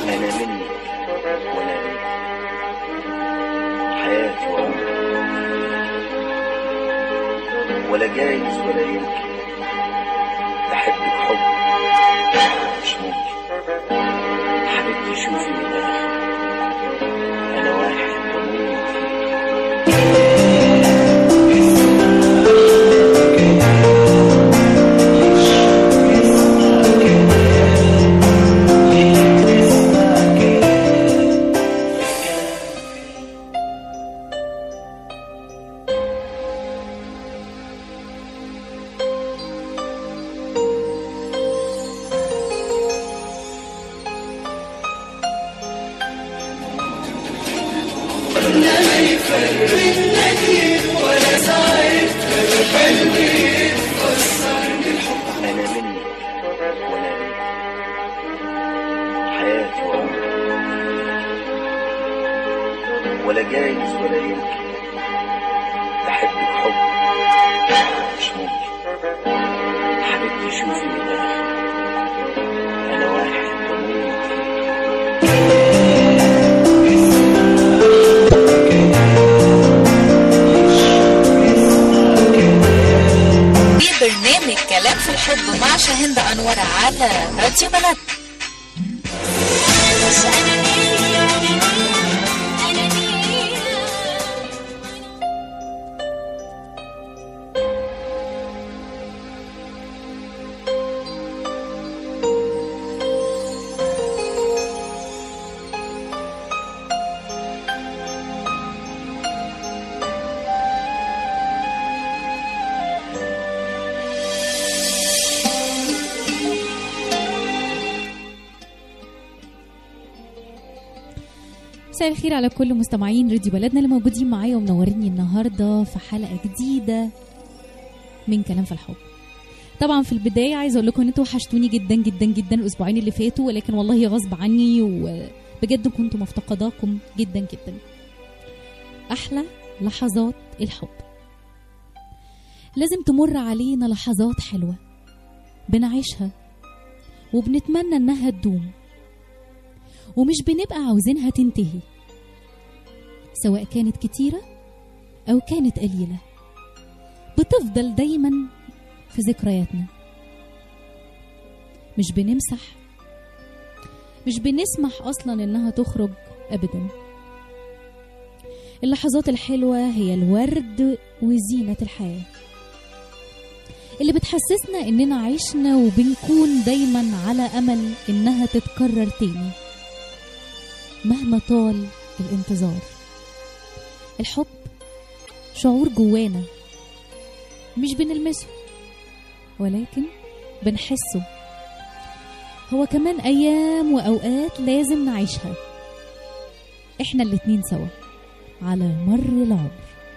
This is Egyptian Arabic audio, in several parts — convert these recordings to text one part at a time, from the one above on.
أنا منك وأنا ليك حياتي وعمري ولا جايز ولا يمكن بحبك حب مش ممكن حبيبتي شوفي من الآخر أنا واحد بموت فيك أنا منك وأنا ليك حياتي وعمري ولا جايز ولا يمكن بحبك حب مش ممكن حبيبتي شوفي من الآخر أنا واحد بموت فيك في برنامج كلام في الحب مع شاهند أنور على راديو بلد مساء الخير على كل مستمعين راديو بلدنا اللي موجودين معايا ومنوريني النهارده في حلقه جديده من كلام في الحب طبعا في البدايه عايزه اقول لكم ان انتوا وحشتوني جدا جدا جدا الاسبوعين اللي فاتوا ولكن والله غصب عني وبجد كنت مفتقداكم جدا جدا احلى لحظات الحب لازم تمر علينا لحظات حلوه بنعيشها وبنتمنى انها تدوم ومش بنبقى عاوزينها تنتهي سواء كانت كتيرة أو كانت قليلة بتفضل دايما في ذكرياتنا مش بنمسح مش بنسمح أصلا إنها تخرج أبدا اللحظات الحلوة هي الورد وزينة الحياة اللي بتحسسنا إننا عشنا وبنكون دايما على أمل إنها تتكرر تاني مهما طال الانتظار الحب شعور جوانا مش بنلمسه ولكن بنحسه هو كمان ايام واوقات لازم نعيشها احنا الاتنين سوا على مر العمر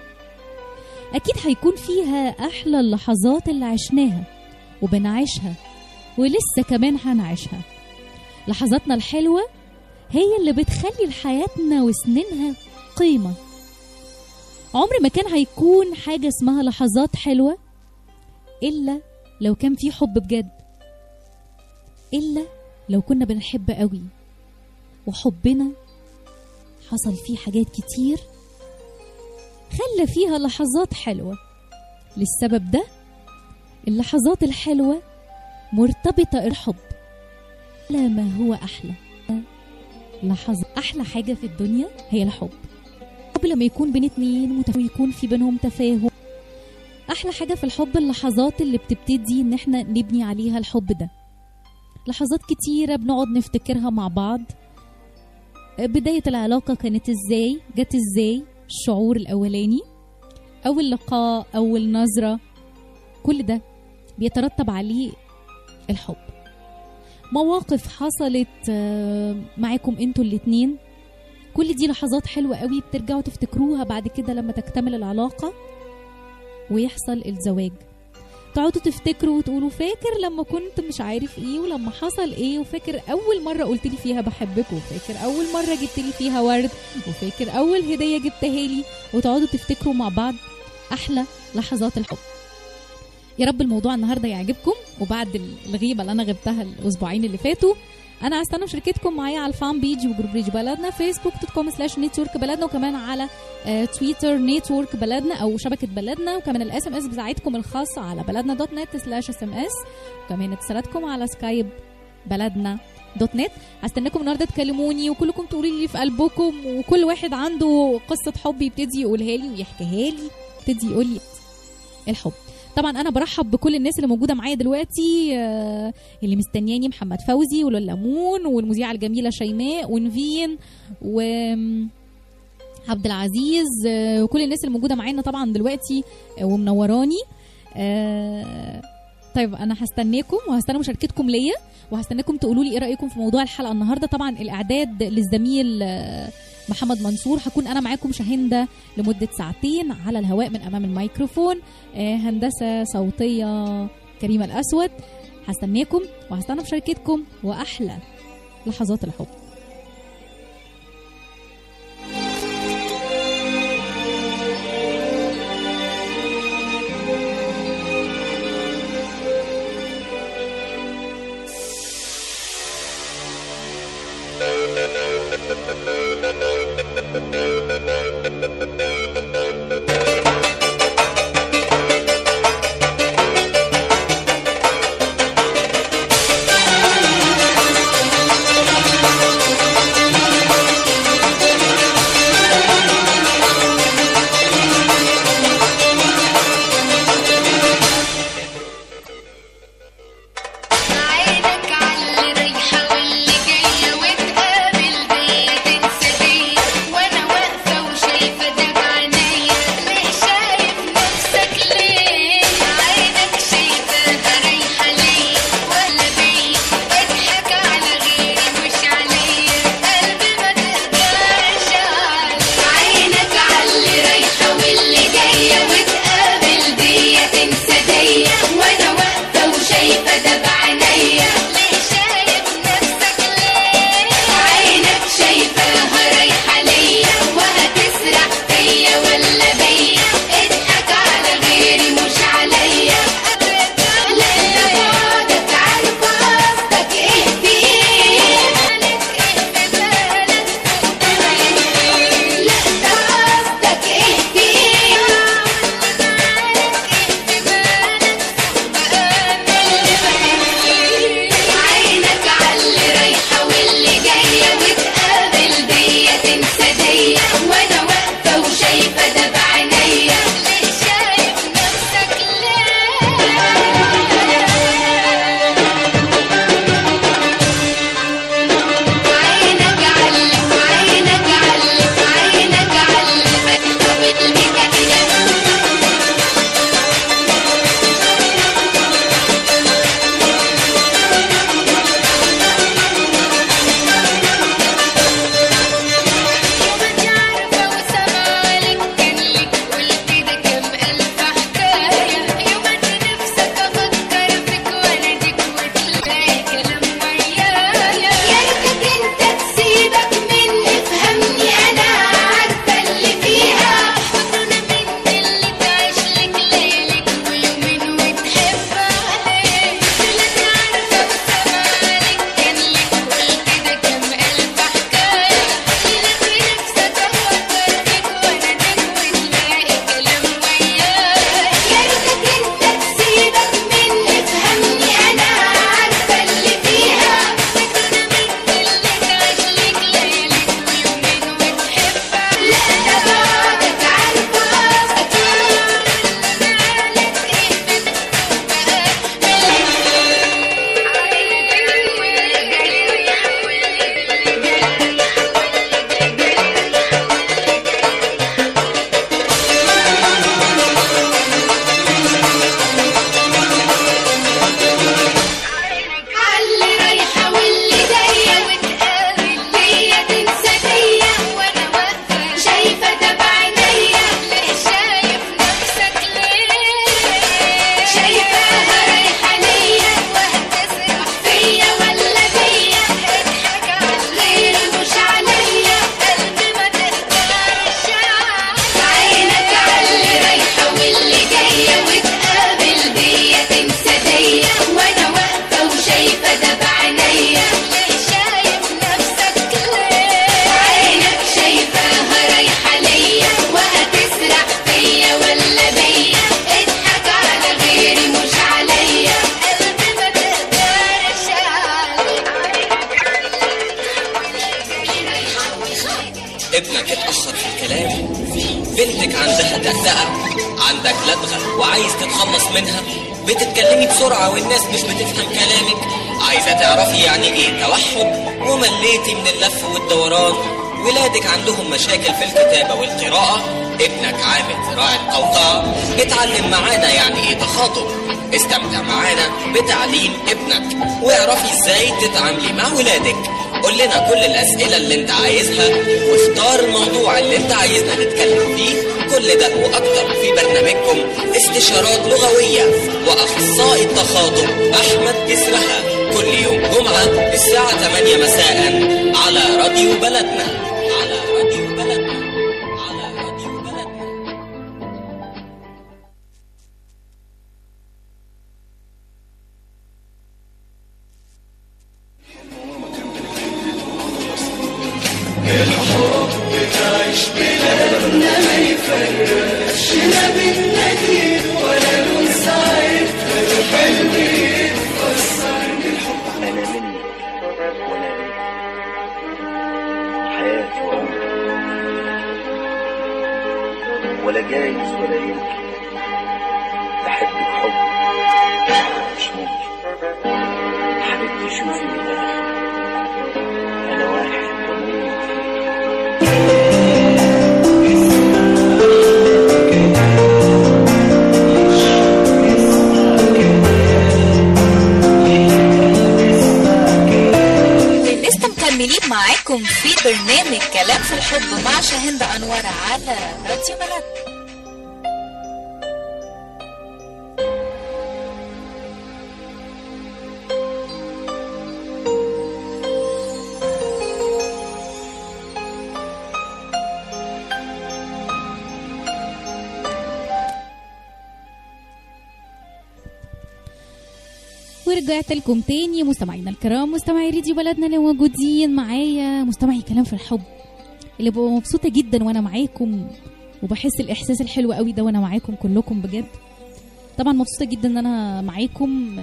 اكيد هيكون فيها احلى اللحظات اللي عشناها وبنعيشها ولسه كمان هنعيشها لحظاتنا الحلوه هي اللي بتخلي لحياتنا وسنينها قيمة عمر ما كان هيكون حاجة اسمها لحظات حلوة إلا لو كان في حب بجد إلا لو كنا بنحب قوي وحبنا حصل فيه حاجات كتير خلى فيها لحظات حلوة للسبب ده اللحظات الحلوة مرتبطة الحب لا ما هو أحلى لحظة أحلى حاجة في الدنيا هي الحب الحب لما يكون بين اتنين متف... ويكون في بينهم تفاهم أحلى حاجة في الحب اللحظات اللي بتبتدي إن احنا نبني عليها الحب ده لحظات كتيرة بنقعد نفتكرها مع بعض بداية العلاقة كانت ازاي جت ازاي الشعور الأولاني أول لقاء أول نظرة كل ده بيترتب عليه الحب مواقف حصلت آه، معاكم انتوا الاتنين كل دي لحظات حلوة قوي بترجعوا تفتكروها بعد كده لما تكتمل العلاقة ويحصل الزواج تقعدوا تفتكروا وتقولوا فاكر لما كنت مش عارف ايه ولما حصل ايه وفاكر اول مرة قلت لي فيها بحبك وفاكر اول مرة جبت لي فيها ورد وفاكر اول هدية جبتها لي وتقعدوا تفتكروا مع بعض احلى لحظات الحب يا رب الموضوع النهارده يعجبكم وبعد الغيبه اللي انا غبتها الاسبوعين اللي فاتوا انا هستنى مشاركتكم معايا على الفان بيج وجروب ريج بلدنا فيسبوك دوت كوم سلاش نتورك بلدنا وكمان على آه، تويتر نتورك بلدنا او شبكه بلدنا وكمان الاس ام اس بتاعتكم الخاصه على بلدنا دوت نت سلاش اس ام اس وكمان اتصالاتكم على سكايب بلدنا دوت نت هستناكم النهارده تكلموني وكلكم تقولوا لي في قلبكم وكل واحد عنده قصه حب يبتدي يقولها لي ويحكيها لي يبتدي يقول لي الحب طبعا انا برحب بكل الناس اللي موجوده معايا دلوقتي آه، اللي مستنياني محمد فوزي وللمون والمذيعه الجميله شيماء ونفين و عبد العزيز آه، وكل الناس اللي موجوده معانا طبعا دلوقتي آه، ومنوراني آه، طيب انا هستناكم وهستنى مشاركتكم ليا وهستناكم تقولوا لي ايه رايكم في موضوع الحلقه النهارده طبعا الاعداد للزميل آه، محمد منصور هكون انا معاكم شاهنده لمده ساعتين على الهواء من امام الميكروفون آه، هندسه صوتيه كريمه الاسود هستناكم وهستنى مشاركتكم واحلى لحظات الحب عينك عاللي رايحة واللي جاية وتقابل دي تنسى دي ابنك اتأخر في الكلام بنتك عندها دقدقة عندك لدغة وعايز تتخلص منها بتتكلمي بسرعة والناس مش بتفهم كلامك عايزة تعرفي يعني ايه توحد ومليتي من اللف والدوران ولادك عندهم مشاكل في الكتابة والقراءة ابنك عامل زراعة قوقعة اتعلم معانا يعني ايه تخاطب استمتع معانا بتعليم ابنك واعرفي ازاي تتعاملي مع ولادك قول لنا كل الأسئلة اللي انت عايزها واختار الموضوع اللي انت عايزنا نتكلم فيه كل ده وأكتر في برنامجكم استشارات لغوية وأخصائي التخاطب أحمد كسرها كل يوم جمعة الساعة 8 مساء على راديو بلدنا على راديو بلدنا على راديو بلدنا أنا منك وأنا منك حياتي وعمري ولا جايز ولا يمكن أحبك حب مش ممكن حبيبتي شوفي من الآخر أنا واحد بموت فيك لسه مكملين معاكم في برنامج كلام في الحب مع شاهند أنور على راديو بلد ورجعت لكم تاني مستمعينا الكرام مستمعي راديو بلدنا اللي موجودين معايا مستمعي كلام في الحب اللي ببقى مبسوطه جدا وانا معاكم وبحس الاحساس الحلو قوي ده وانا معاكم كلكم بجد طبعا مبسوطه جدا ان انا معاكم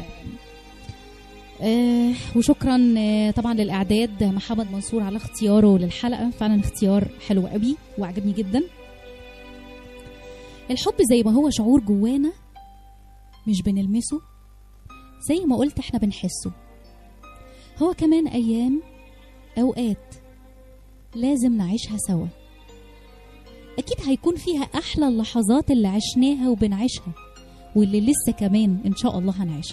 آه وشكرا آه طبعا للاعداد محمد منصور على اختياره للحلقه فعلا اختيار حلو قوي وعجبني جدا الحب زي ما هو شعور جوانا مش بنلمسه زي ما قلت احنا بنحسه هو كمان ايام اوقات لازم نعيشها سوا اكيد هيكون فيها احلى اللحظات اللي عشناها وبنعيشها واللي لسه كمان ان شاء الله هنعيشها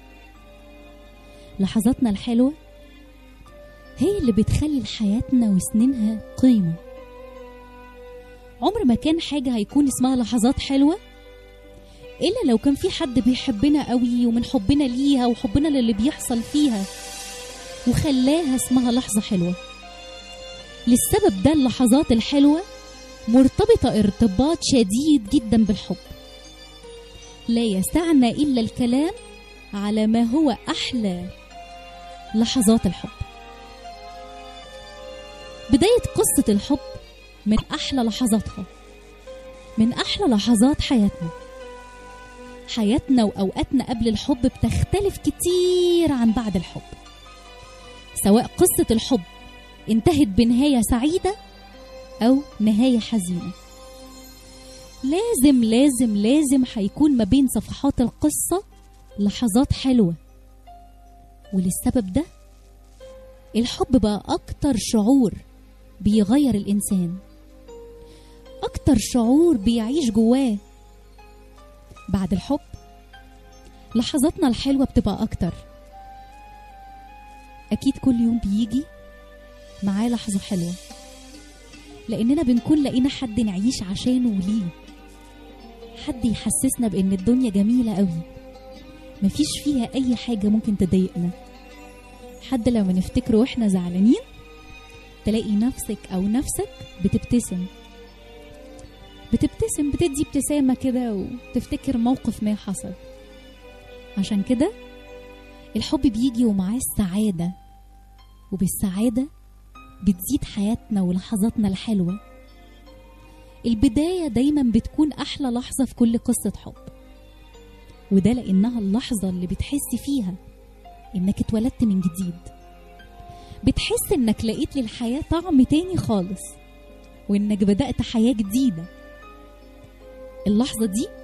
لحظاتنا الحلوه هي اللي بتخلي لحياتنا وسنينها قيمه عمر ما كان حاجه هيكون اسمها لحظات حلوه الا لو كان في حد بيحبنا قوي ومن حبنا ليها وحبنا للي بيحصل فيها وخلاها اسمها لحظه حلوه للسبب ده اللحظات الحلوه مرتبطه ارتباط شديد جدا بالحب لا يستعنى الا الكلام على ما هو احلى لحظات الحب بدايه قصه الحب من احلى لحظاتها من احلى لحظات حياتنا حياتنا واوقاتنا قبل الحب بتختلف كتير عن بعد الحب سواء قصه الحب انتهت بنهايه سعيده او نهايه حزينه لازم لازم لازم هيكون ما بين صفحات القصه لحظات حلوه وللسبب ده الحب بقى اكتر شعور بيغير الانسان اكتر شعور بيعيش جواه بعد الحب لحظاتنا الحلوة بتبقى أكتر أكيد كل يوم بيجي معاه لحظة حلوة لأننا بنكون لقينا حد نعيش عشانه وليه حد يحسسنا بأن الدنيا جميلة قوي مفيش فيها أي حاجة ممكن تضايقنا حد لما نفتكره وإحنا زعلانين تلاقي نفسك أو نفسك بتبتسم بتبتسم بتدي ابتسامة كده وتفتكر موقف ما حصل عشان كده الحب بيجي ومعاه السعادة وبالسعادة بتزيد حياتنا ولحظاتنا الحلوة البداية دايما بتكون أحلى لحظة في كل قصة حب وده لأنها اللحظة اللي بتحس فيها إنك اتولدت من جديد بتحس إنك لقيت للحياة طعم تاني خالص وانك بدأت حياة جديدة اللحظة دي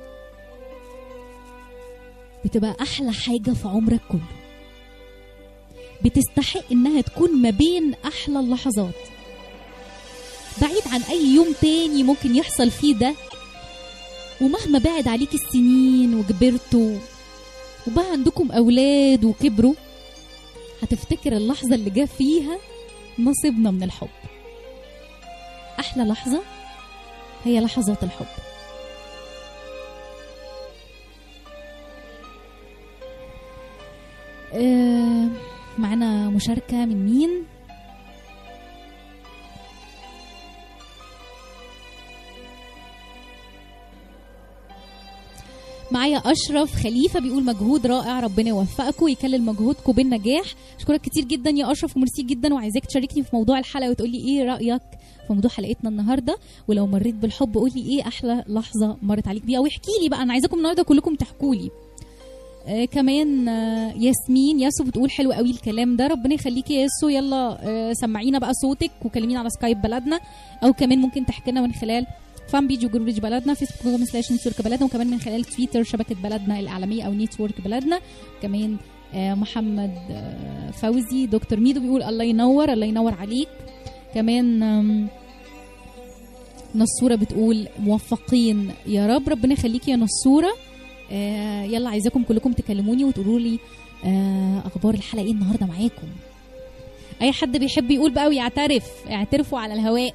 بتبقى أحلى حاجة في عمرك كله بتستحق إنها تكون ما بين أحلى اللحظات بعيد عن أي يوم تاني ممكن يحصل فيه ده ومهما بعد عليك السنين وكبرتوا وبقى عندكم أولاد وكبروا هتفتكر اللحظة اللي جه فيها نصيبنا من الحب أحلى لحظة هي لحظات الحب آه، معانا مشاركة من مين؟ معايا اشرف خليفه بيقول مجهود رائع ربنا يوفقكم ويكلل مجهودكم بالنجاح اشكرك كتير جدا يا اشرف وميرسي جدا وعايزاك تشاركني في موضوع الحلقه وتقولي ايه رايك في موضوع حلقتنا النهارده ولو مريت بالحب قولي ايه احلى لحظه مرت عليك بيها واحكي لي بقى انا عايزاكم النهارده كلكم تحكوا لي آه كمان آه ياسمين ياسو بتقول حلو قوي الكلام ده ربنا يخليكي يا ياسو يلا آه سمعينا بقى صوتك وكلمينا على سكايب بلدنا او كمان ممكن تحكي لنا من خلال فان بيج وجروب بيج بلدنا فيسبوك كوم سلاش نتورك بلدنا وكمان من خلال تويتر شبكه بلدنا الاعلاميه او نتورك بلدنا كمان آه محمد آه فوزي دكتور ميدو بيقول الله ينور الله ينور عليك كمان آم، نصوره بتقول موفقين يا رب ربنا يخليكي يا نصوره آه يلا عايزاكم كلكم تكلموني وتقولوا لي آه اخبار الحلقه ايه النهارده معاكم اي حد بيحب يقول بقى ويعترف اعترفوا على الهواء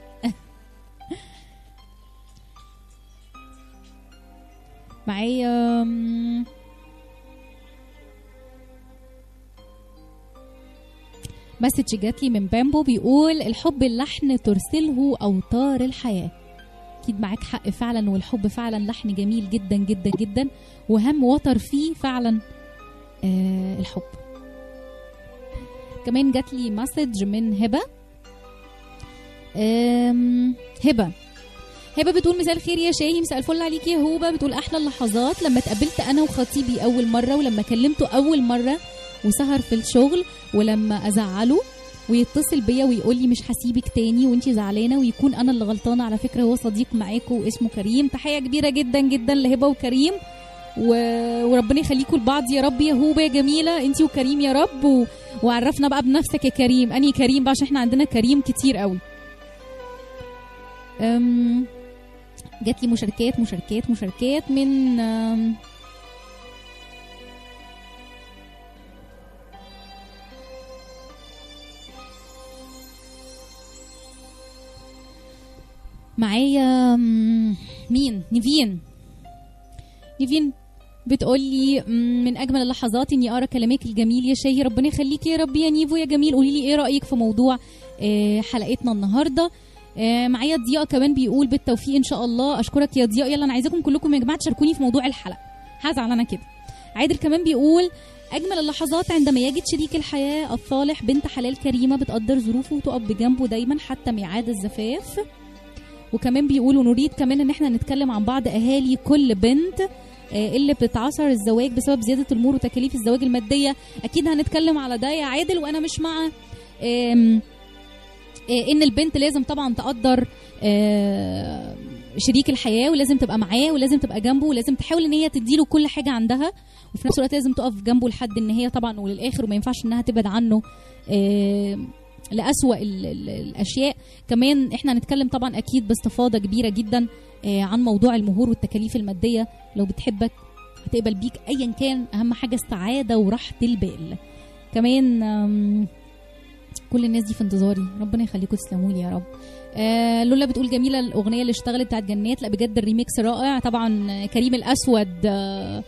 معايا أم، مسج جات لي من بامبو بيقول الحب اللحن ترسله اوتار الحياه اكيد معاك حق فعلا والحب فعلا لحن جميل جدا جدا جدا وهم وتر فيه فعلا آه الحب كمان جات لي مسج من هبه آم، هبه هبه بتقول مساء الخير يا شاهي مساء الفل عليك يا هوبه بتقول احلى اللحظات لما اتقابلت انا وخطيبي اول مره ولما كلمته اول مره وسهر في الشغل ولما ازعله ويتصل بيا ويقول لي مش هسيبك تاني وانتي زعلانه ويكون انا اللي غلطانه على فكره هو صديق معاكم واسمه كريم تحيه كبيره جدا جدا لهبه وكريم و... وربنا يخليكم لبعض يا رب يا هوبه يا جميله انتي وكريم يا رب و... وعرفنا بقى بنفسك يا كريم اني كريم بقى عشان احنا عندنا كريم كتير قوي أم... جات لي مشاركات مشاركات مشاركات من أم، معايا أم، مين نيفين نيفين بتقول لي أم، من اجمل اللحظات اني اقرا كلامك الجميل يا شاهي ربنا يخليكي يا رب يا نيفو يا جميل قولي لي ايه رايك في موضوع آه، حلقتنا النهارده آه، معايا ضياء كمان بيقول بالتوفيق ان شاء الله اشكرك يا ضياء يلا انا عايزاكم كلكم يا جماعه تشاركوني في موضوع الحلقه هزعل انا كده عادل كمان بيقول اجمل اللحظات عندما يجد شريك الحياه الصالح بنت حلال كريمه بتقدر ظروفه وتقف بجنبه دايما حتى ميعاد الزفاف وكمان بيقولوا نريد كمان ان احنا نتكلم عن بعض اهالي كل بنت آه، اللي بتتعثر الزواج بسبب زياده الامور وتكاليف الزواج الماديه اكيد هنتكلم على ده يا عادل وانا مش مع آم، آه، ان البنت لازم طبعا تقدر آه، شريك الحياه ولازم تبقى معاه ولازم تبقى جنبه ولازم تحاول ان هي تديله كل حاجه عندها وفي نفس الوقت لازم تقف جنبه لحد ان هي طبعا وللاخر وما ينفعش انها تبعد عنه آه، لأسوأ ال- ال- الاشياء كمان احنا هنتكلم طبعا اكيد باستفاضه كبيره جدا آه، عن موضوع المهور والتكاليف الماديه لو بتحبك هتقبل بيك ايا كان اهم حاجه السعاده وراحه البال كمان آم، كل الناس دي في انتظاري ربنا يخليكم تسلموا لي يا رب آه لولا بتقول جميله الاغنيه اللي اشتغلت بتاعت جنات لا بجد الريميكس رائع طبعا آه، كريم الاسود آه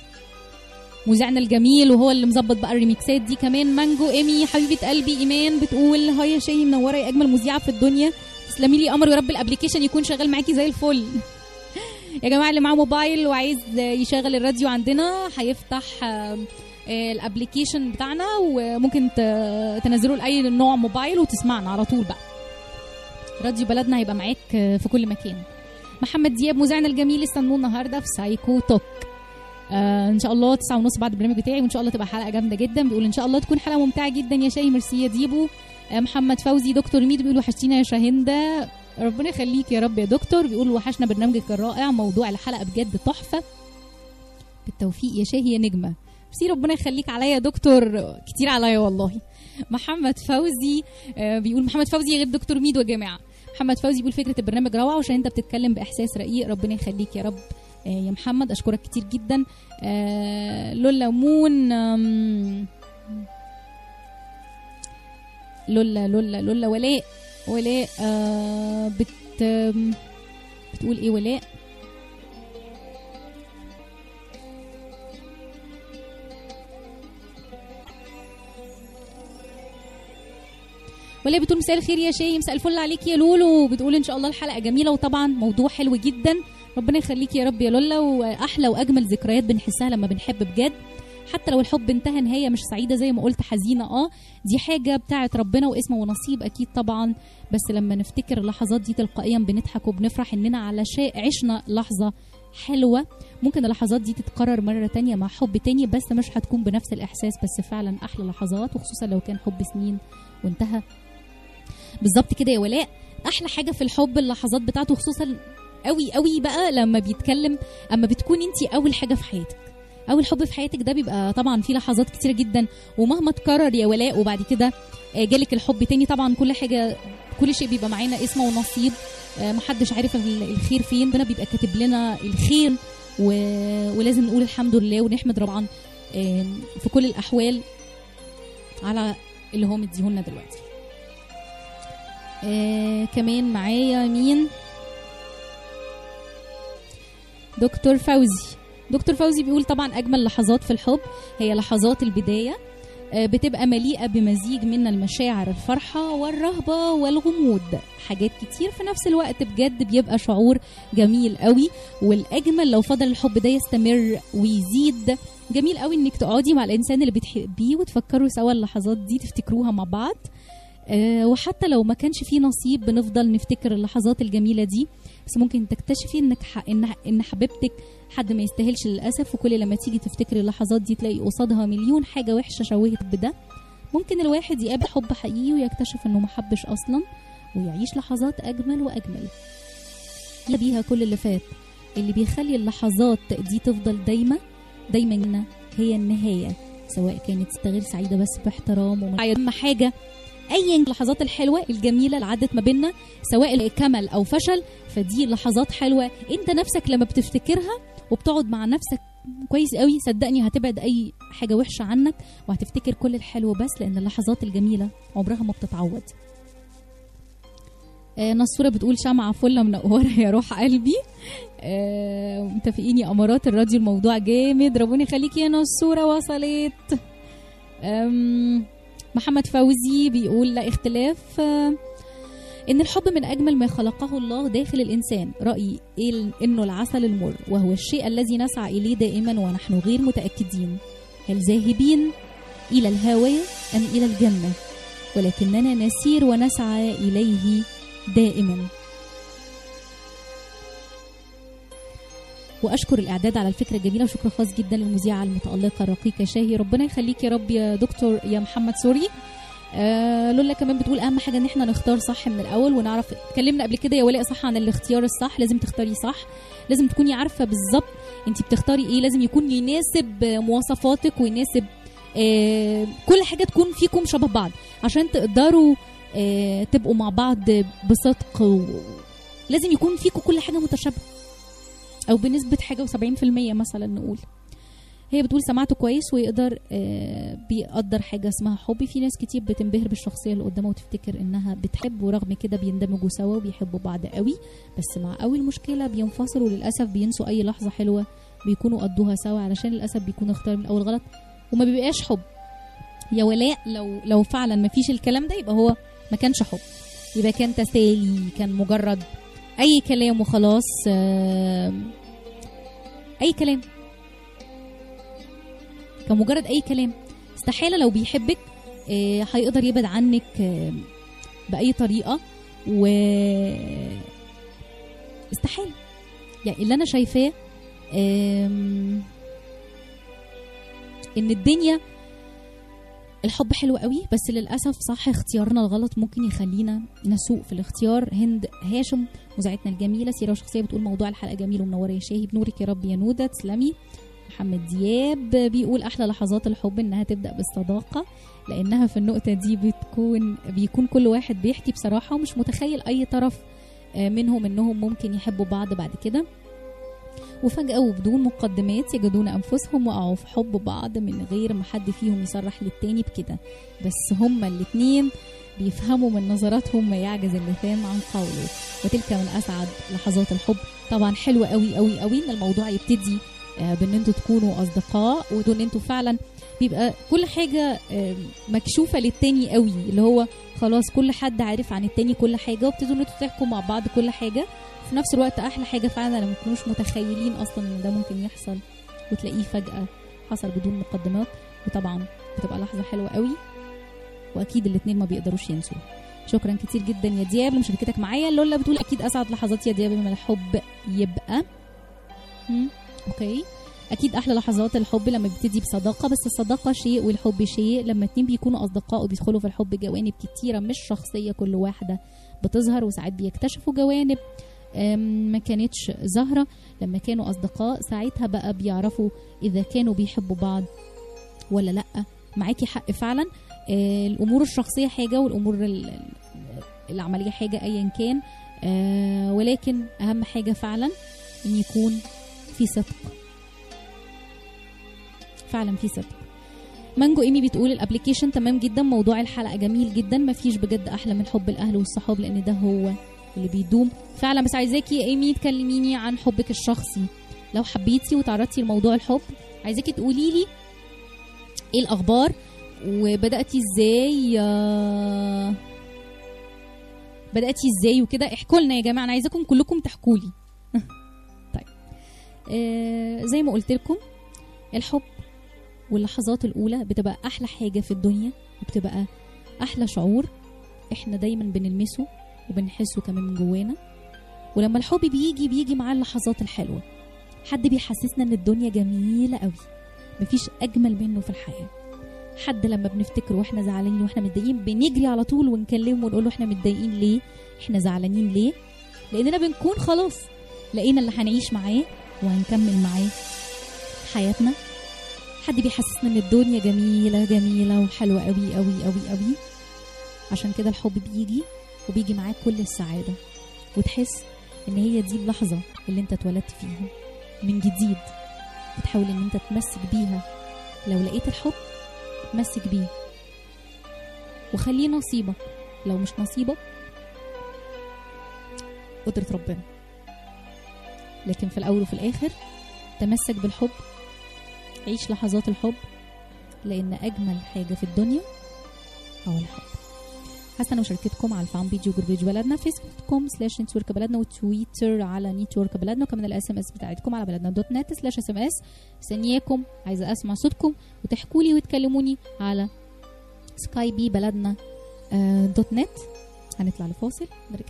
مذيعنا الجميل وهو اللي مظبط بقى الريميكسات دي كمان مانجو ايمي حبيبه قلبي ايمان بتقول هاي يا شاهي منوره يا اجمل مذيعه في الدنيا تسلمي لي قمر ويا رب الابلكيشن يكون شغال معاكي زي الفل يا جماعه اللي معاه موبايل وعايز يشغل الراديو عندنا هيفتح آه، آه، الابلكيشن بتاعنا وممكن ت- تنزلوا لاي نوع موبايل وتسمعنا على طول بقى راديو بلدنا هيبقى معاك آه، في كل مكان محمد دياب مذيعنا الجميل استنوه النهارده في سايكو توك آه ان شاء الله تسعة ونص بعد البرنامج بتاعي وان شاء الله تبقى حلقه جامده جدا بيقول ان شاء الله تكون حلقه ممتعه جدا يا شاي ميرسي يا ديبو آه محمد فوزي دكتور ميدو بيقول وحشتينا يا شاهنده ربنا يخليك يا رب يا دكتور بيقول وحشنا برنامجك الرائع موضوع الحلقه بجد تحفه بالتوفيق يا شاهي يا نجمه ميرسي ربنا يخليك عليا يا دكتور كتير عليا والله محمد فوزي آه، بيقول محمد فوزي غير دكتور ميدو يا جماعه محمد فوزي بيقول فكره البرنامج روعه وعشان انت بتتكلم باحساس رقيق ربنا يخليك يا رب آه، يا محمد اشكرك كتير جدا آه، لولا مون آم، لولا لولا لولا ولاء ولاء آه بت آم، بتقول ايه ولاء ولا بتقول مساء الخير يا شاي مساء الفل عليك يا لولو بتقول ان شاء الله الحلقه جميله وطبعا موضوع حلو جدا ربنا يخليك يا رب يا لولا واحلى واجمل ذكريات بنحسها لما بنحب بجد حتى لو الحب انتهى نهايه مش سعيده زي ما قلت حزينه اه دي حاجه بتاعت ربنا واسمه ونصيب اكيد طبعا بس لما نفتكر اللحظات دي تلقائيا بنضحك وبنفرح اننا على شيء عشنا لحظه حلوه ممكن اللحظات دي تتكرر مره تانية مع حب تاني بس مش هتكون بنفس الاحساس بس فعلا احلى لحظات وخصوصا لو كان حب سنين وانتهى بالظبط كده يا ولاء احلى حاجه في الحب اللحظات بتاعته خصوصا قوي قوي بقى لما بيتكلم اما بتكون انت اول حاجه في حياتك اول حب في حياتك ده بيبقى طبعا فيه لحظات كتيره جدا ومهما تكرر يا ولاء وبعد كده آه، جالك الحب تاني طبعا كل حاجه كل شيء بيبقى معانا اسمه ونصيب آه، محدش عارف ال- الخير فين ربنا بيبقى كاتب لنا الخير و... ولازم نقول الحمد لله ونحمد طبعا آه، في كل الاحوال على اللي هو مديهولنا دلوقتي آه كمان معايا مين دكتور فوزي دكتور فوزي بيقول طبعا اجمل لحظات في الحب هي لحظات البدايه آه، بتبقى مليئه بمزيج من المشاعر الفرحه والرهبه والغموض حاجات كتير في نفس الوقت بجد بيبقى شعور جميل قوي والاجمل لو فضل الحب ده يستمر ويزيد جميل قوي انك تقعدي مع الانسان اللي بتحبيه وتفكروا سوا اللحظات دي تفتكروها مع بعض آه، وحتى لو ما كانش فيه نصيب بنفضل نفتكر اللحظات الجميله دي بس ممكن تكتشفي انك ح... ان ان حبيبتك حد ما يستاهلش للاسف وكل لما تيجي تفتكري اللحظات دي تلاقي قصادها مليون حاجه وحشه شوهت بده ممكن الواحد يقابل حب حقيقي ويكتشف انه ما حبش اصلا ويعيش لحظات اجمل واجمل يا بيها كل اللي فات اللي بيخلي اللحظات دي تفضل دايما دايما هي النهايه سواء كانت استغل سعيده بس باحترام ومن اهم حاجه ايا اللحظات الحلوه الجميله اللي عدت ما بيننا سواء كمل او فشل فدي لحظات حلوه انت نفسك لما بتفتكرها وبتقعد مع نفسك كويس قوي صدقني هتبعد اي حاجه وحشه عنك وهتفتكر كل الحلو بس لان اللحظات الجميله عمرها ما بتتعوض آه نصورة بتقول شمعة فلة منورة يا روح قلبي آه متفقين يا أمارات الراديو الموضوع جامد ربنا يخليكي يا نصورة وصلت آم، محمد فوزي بيقول لا اختلاف آه، إن الحب من أجمل ما خلقه الله داخل الإنسان رأيي إيه إنه العسل المر وهو الشيء الذي نسعى إليه دائما ونحن غير متأكدين هل ذاهبين إلى الهاوية أم إلى الجنة ولكننا نسير ونسعى إليه دائما واشكر الاعداد على الفكره الجميله وشكر خاص جدا للمذيعه المتالقه الرقيقه شاهي ربنا يخليك يا رب يا دكتور يا محمد سوري آه لولا كمان بتقول اهم حاجه ان احنا نختار صح من الاول ونعرف اتكلمنا قبل كده يا ولاء صح عن الاختيار الصح لازم تختاري صح لازم تكوني عارفه بالظبط انت بتختاري ايه لازم يكون يناسب مواصفاتك ويناسب آه كل حاجه تكون فيكم شبه بعض عشان تقدروا آه تبقوا مع بعض بصدق و... لازم يكون فيكم كل حاجه متشابهه او بنسبه حاجه و70% مثلا نقول هي بتقول سمعته كويس ويقدر آه بيقدر حاجه اسمها حب في ناس كتير بتنبهر بالشخصيه اللي قدامها وتفتكر انها بتحب ورغم كده بيندمجوا سوا وبيحبوا بعض قوي بس مع اول مشكله بينفصلوا للاسف بينسوا اي لحظه حلوه بيكونوا قضوها سوا علشان للاسف بيكونوا اختار من الاول غلط وما بيبقاش حب يا ولاء لو لو فعلا ما فيش الكلام ده يبقى هو ما كانش حب يبقى كان تسالي كان مجرد اي كلام وخلاص آه اي كلام كان مجرد اي كلام استحاله لو بيحبك آه هيقدر يبعد عنك آه باي طريقه و استحاله يعني اللي انا شايفاه آم، ان الدنيا الحب حلو قوي بس للاسف صح اختيارنا الغلط ممكن يخلينا نسوء في الاختيار هند هاشم مذيعتنا الجميله سيره وشخصيه بتقول موضوع الحلقه جميل ومنوره يا شاهي بنورك يا رب يا نوده تسلمي محمد دياب بيقول احلى لحظات الحب انها تبدا بالصداقه لانها في النقطه دي بتكون بيكون كل واحد بيحكي بصراحه ومش متخيل اي طرف آه، منهم انهم ممكن يحبوا بعض بعد كده وفجأة وبدون مقدمات يجدون أنفسهم وقعوا في حب بعض من غير ما حد فيهم يصرح للتاني بكده بس هما الاتنين بيفهموا من نظراتهم ما يعجز اللسان عن قوله وتلك من أسعد لحظات الحب طبعا حلوة قوي قوي قوي إن الموضوع يبتدي آه، بإن انتوا تكونوا أصدقاء وإن انتوا فعلا بيبقى كل حاجة آه، مكشوفة للتاني قوي اللي هو خلاص كل حد عارف عن التاني كل حاجة وابتدوا ان انتوا تحكوا مع بعض كل حاجة في نفس الوقت احلى حاجه فعلا لما تكونوش متخيلين اصلا ان ده ممكن يحصل وتلاقيه فجاه حصل بدون مقدمات وطبعا بتبقى لحظه حلوه قوي واكيد الاتنين ما بيقدروش ينسوها شكرا كتير جدا يا دياب لمشاركتك معايا لولا بتقول اكيد اسعد لحظات يا دياب من الحب يبقى هم؟ اوكي اكيد احلى لحظات الحب لما بيبتدي بصداقه بس الصداقه شيء والحب شيء لما اتنين بيكونوا اصدقاء وبيدخلوا في الحب جوانب كتيره مش شخصيه كل واحده بتظهر وساعات بيكتشفوا جوانب أم، ما كانتش ظاهرة لما كانوا أصدقاء ساعتها بقى بيعرفوا إذا كانوا بيحبوا بعض ولا لأ معاكي حق فعلا آه، الأمور الشخصية حاجة والأمور ال- ال- العملية حاجة أيا كان آه، ولكن أهم حاجة فعلا إن يكون في صدق فعلا في صدق مانجو ايمي بتقول الابلكيشن تمام جدا موضوع الحلقه جميل جدا مفيش بجد احلى من حب الاهل والصحاب لان ده هو اللي بيدوم فعلا بس عايزاكي يا ايمي تكلميني عن حبك الشخصي لو حبيتي وتعرضتي لموضوع الحب عايزاكي تقولي لي ايه الاخبار وبداتي ازاي آه، بداتي ازاي وكده احكوا لنا يا جماعه انا عايزاكم كلكم تحكوا لي طيب آه زي ما قلت لكم الحب واللحظات الاولى بتبقى احلى حاجه في الدنيا وبتبقى احلى شعور احنا دايما بنلمسه وبنحسه كمان من جوانا ولما الحب بيجي بيجي معاه اللحظات الحلوه حد بيحسسنا ان الدنيا جميله قوي مفيش اجمل منه في الحياه حد لما بنفتكره واحنا زعلانين واحنا متضايقين بنجري على طول ونكلمه ونقول له احنا متضايقين ليه احنا زعلانين ليه لاننا بنكون خلاص لقينا اللي هنعيش معاه وهنكمل معاه حياتنا حد بيحسسنا ان الدنيا جميله جميله وحلوه قوي قوي قوي قوي عشان كده الحب بيجي وبيجي معاه كل السعاده وتحس ان هي دي اللحظه اللي انت اتولدت فيها من جديد بتحاول ان انت تمسك بيها لو لقيت الحب تمسك بيه وخليه نصيبك لو مش نصيبك قدرة ربنا لكن في الأول وفي الآخر تمسك بالحب عيش لحظات الحب لأن أجمل حاجة في الدنيا هو الحب حسنا مشاركتكم على الفان بيج وجروب بيج بلدنا فيسبوك كوم سلاش نتورك بلدنا وتويتر على نتورك بلدنا وكمان الاس ام اس بتاعتكم على بلدنا دوت نت سلاش اس ام اس مستنياكم عايزه اسمع صوتكم وتحكوا لي وتكلموني على سكاي بي بلدنا آه، دوت نت هنطلع لفاصل نرجع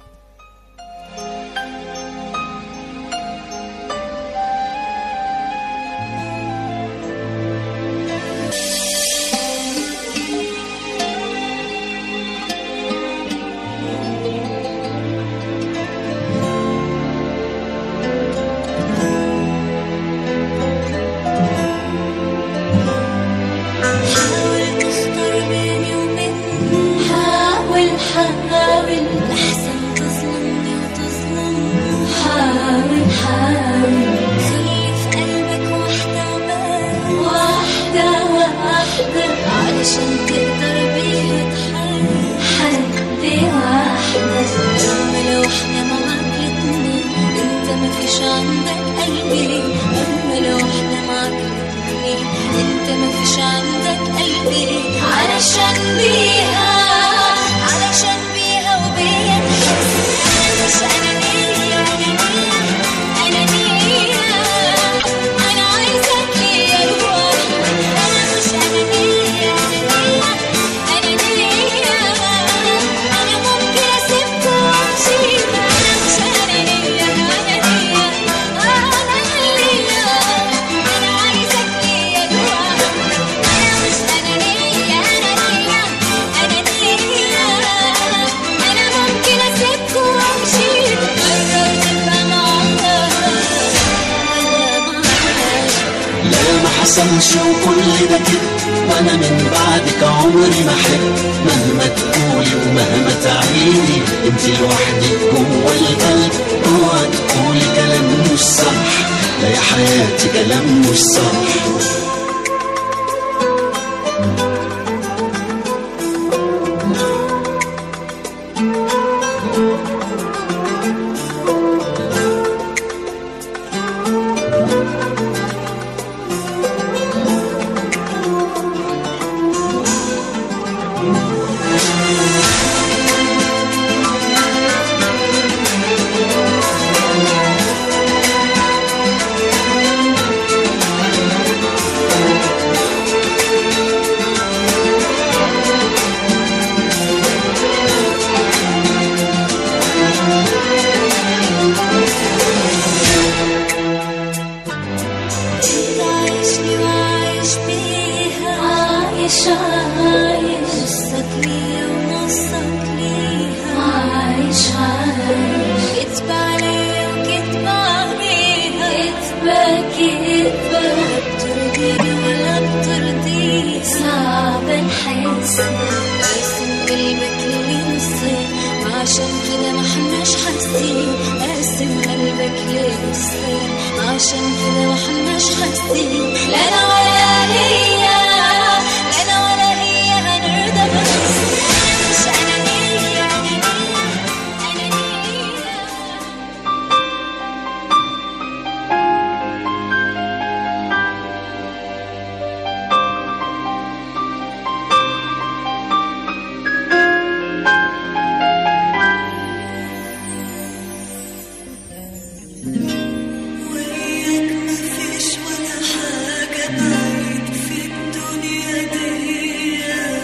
حاول تختار بيني وبينك حاول حاول لحسن تظلمني وتظلم حاول حاول خلي في قلبك واحدة وبس واحدة واحدة علشان تقدر بيها تحل حد واحدة أما لو احنا معاك الاتنين انت مفيش عندك قلبي أما لو احنا معاك الاتنين انت مفيش عندك قلبي علشان بيها علشان بيها وبيا انا مش انانية انانية انانية انا عايزك ليا لوحدي انا مش انانية انانية انانية انا ممكن اسيبك وامشي انا مش انانية انانية انانية حصلش وكل ده كده وانا من بعدك عمري ما احب مهما تقولي ومهما تعيدي انت لوحدك جوه القلب اوعى تقولي كلام مش صح لا يا حياتي كلام مش صح انت عايشني وعايش بيها عايش عايش نصك ليا ونصك ليها عايش عايش كدب عليا وكدب عليها كدبة كدبة بترضيني ولا بترضيها صعب نحس قاسم قلبك لنصين عشان كده ما حناش حاسين قاسم قلبك لنصين عشان كده ما حناش حاسين لا انا ولا هي لا انا ولا هي هنرضى بس مش انانية انانية انانية وياك مفيش ولا حاجة بعيد في الدنيا دي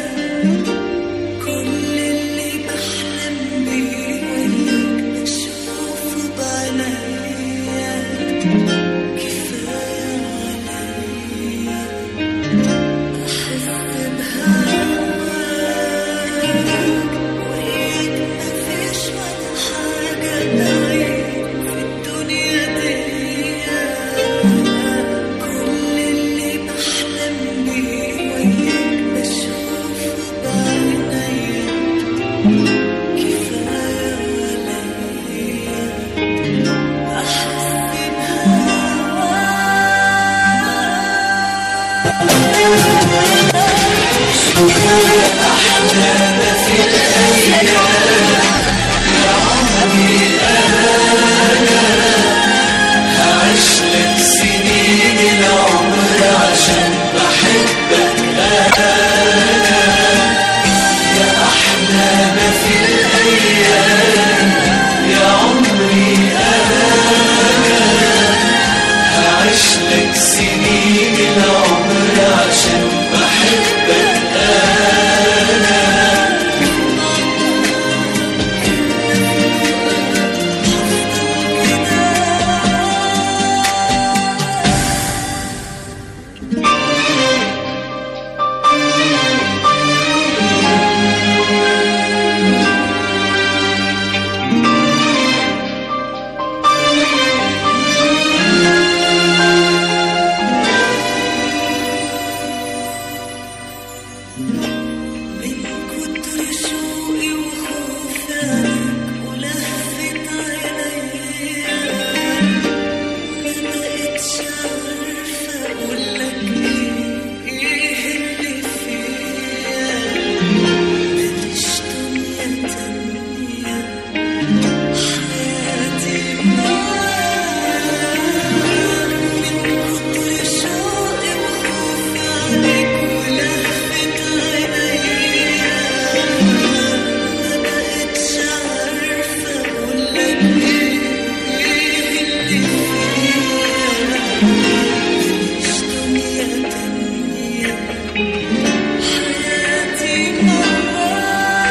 كل اللي بحلم بيه وياك بشوفه بعينيا كفاية عليا أحس بهواك وياك مفيش ولا حاجة بعيد في الدنيا دي كل اللي بحلم بيه وياك بشوفه بعينيا كفاية عليا أحس هعيشلك سنين العمر عشان بحبك انا يا احلى ما في الايام يا عمري انا هعيشلك سنين العمر عشان بحبك انا من كتر شوقي وخوفي عليك ولهفت عينيا ما بقتش عارفة أقولك إيه إيه اللي فيا ماليش دنيا تانية حياتي معاك من كتر شوقي وخوفي عليك ولهفت عينيا ما بقتش عارفة أقولك إيه إيه اللي فيا ماليش دنيا تانية حياتي معاك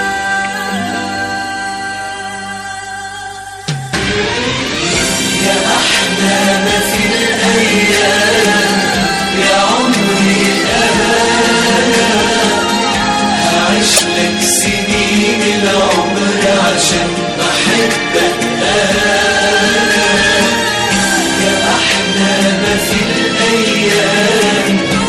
يا أحلى ما في الأيام يا عمري أنا هعيشلك سنين العمر عشان بحبك أنا يا أحلى ما في الأيام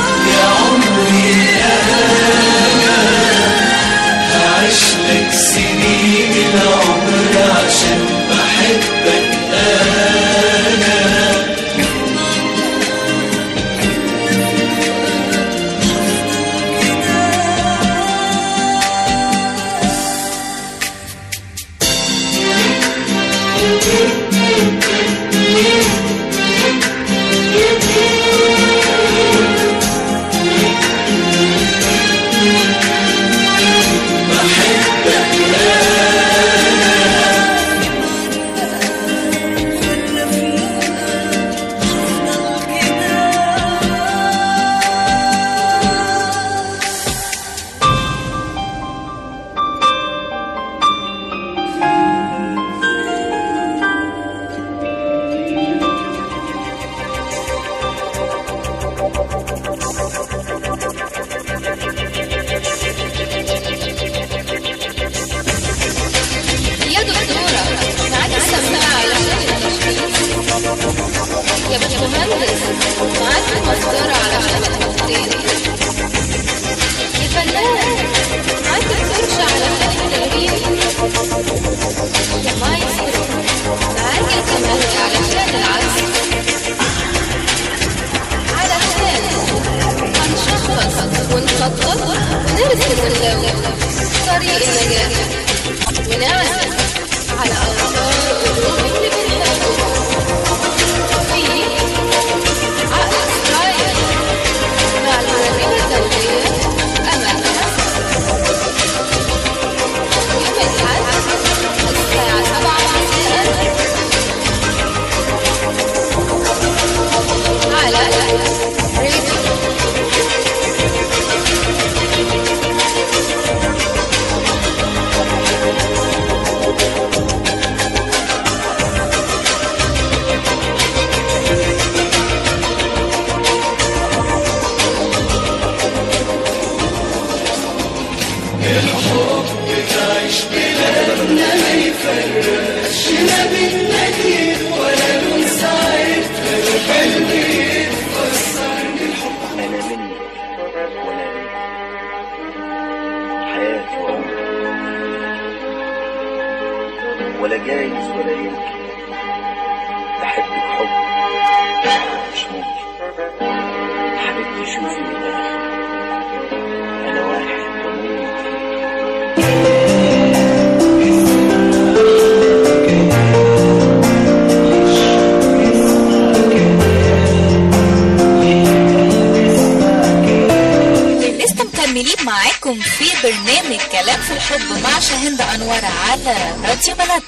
يا دكتورة معاك السماعة علشان التشخيص يا باشمهندس معاك المسطرة علشان التخطيط يا فنان معاك الفرشة علشان التلوين يا مايسترو معاك الكمانجة علشان العزف علشان هنشخص ونخطط ونرسم اللون طريق النجاح ونعزف على أوتار قلوب اللي بنحبه في عقل إسرائيل مع المدربة الدولية أمل حسن يوم الأحد الساعة سبعة مساء على راديو أنا منك وأنا ليك حياتي وعمري ولا جايز ولا يمكن بحبك حب مش ممكن حبيبتي شوفي من الآخر أنا واحد بموت فيك لسه مكملين معاكم في برنامج كلام في الحب مع شاهند أنور على راديو بلد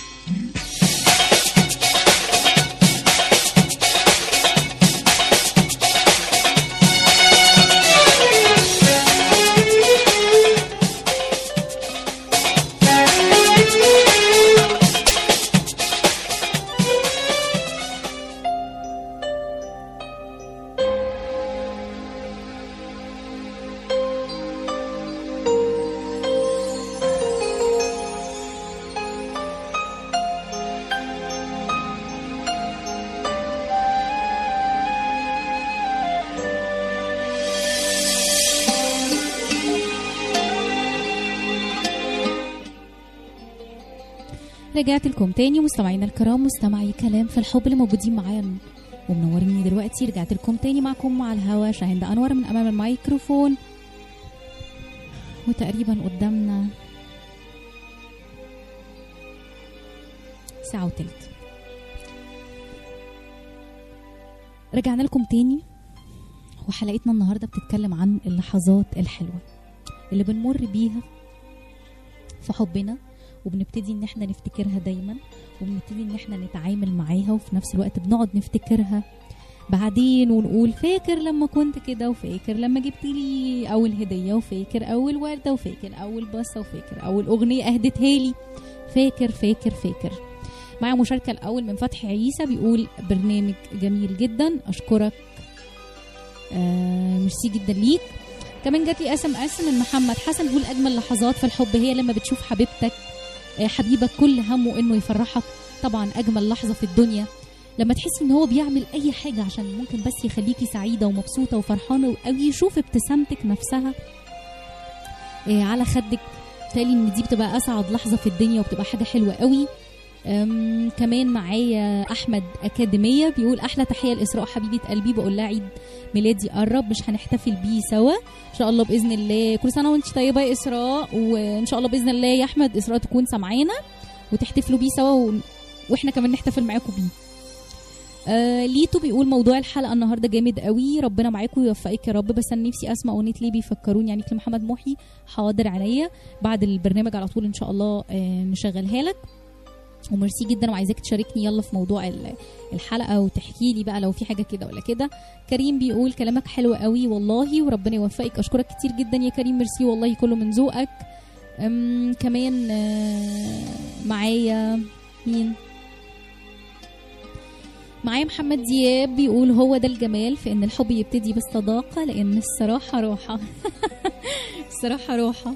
رجعت لكم تاني مستمعينا الكرام مستمعي كلام في الحب اللي موجودين معايا ومنوريني دلوقتي رجعت لكم تاني معكم مع الهوا شاهند انور من امام الميكروفون وتقريبا قدامنا ساعة وتلت رجعنا لكم تاني وحلقتنا النهاردة بتتكلم عن اللحظات الحلوة اللي بنمر بيها في حبنا وبنبتدي ان احنا نفتكرها دايما وبنبتدي ان احنا نتعامل معاها وفي نفس الوقت بنقعد نفتكرها بعدين ونقول فاكر لما كنت كده وفاكر لما جبت لي اول هديه وفاكر اول ورده وفاكر اول بصه وفاكر اول اغنيه اهدتها لي فاكر فاكر فاكر معايا مشاركه الاول من فتحي عيسى بيقول برنامج جميل جدا اشكرك آه ميرسي جدا ليك كمان جات لي اس ام اس من محمد حسن بيقول اجمل لحظات في الحب هي لما بتشوف حبيبتك آه، حبيبك كل همه انه يفرحك طبعا اجمل لحظه في الدنيا لما تحسي ان هو بيعمل اي حاجه عشان ممكن بس يخليكي سعيده ومبسوطه وفرحانه او يشوف ابتسامتك نفسها آه، على خدك تالي ان دي بتبقى اسعد لحظه في الدنيا وبتبقى حاجه حلوه قوي أم، كمان معايا احمد اكاديميه بيقول احلى تحيه لاسراء حبيبه قلبي بقول لها عيد ميلادي قرب مش هنحتفل بيه سوا ان شاء الله باذن الله كل سنه وانت طيبه يا اسراء وان شاء الله باذن الله يا احمد اسراء تكون سامعانا وتحتفلوا بيه سوا واحنا كمان نحتفل معاكم بيه آه ليتو بيقول موضوع الحلقه النهارده جامد قوي ربنا معاكم ويوفقك يا رب بس انا نفسي اسمع اغنيه ليه بيفكروني يعني لمحمد محي حاضر عينيا بعد البرنامج على طول ان شاء الله آه نشغلها لك وميرسي جدا وعايزاك تشاركني يلا في موضوع ال- الحلقه وتحكي لي بقى لو في حاجه كده ولا كده كريم بيقول كلامك حلو قوي والله وربنا يوفقك اشكرك كتير جدا يا كريم ميرسي والله كله من ذوقك أم، كمان آه، معايا مين معايا محمد دياب بيقول هو ده الجمال في ان الحب يبتدي بالصداقة لان الصراحة روحة الصراحة روحة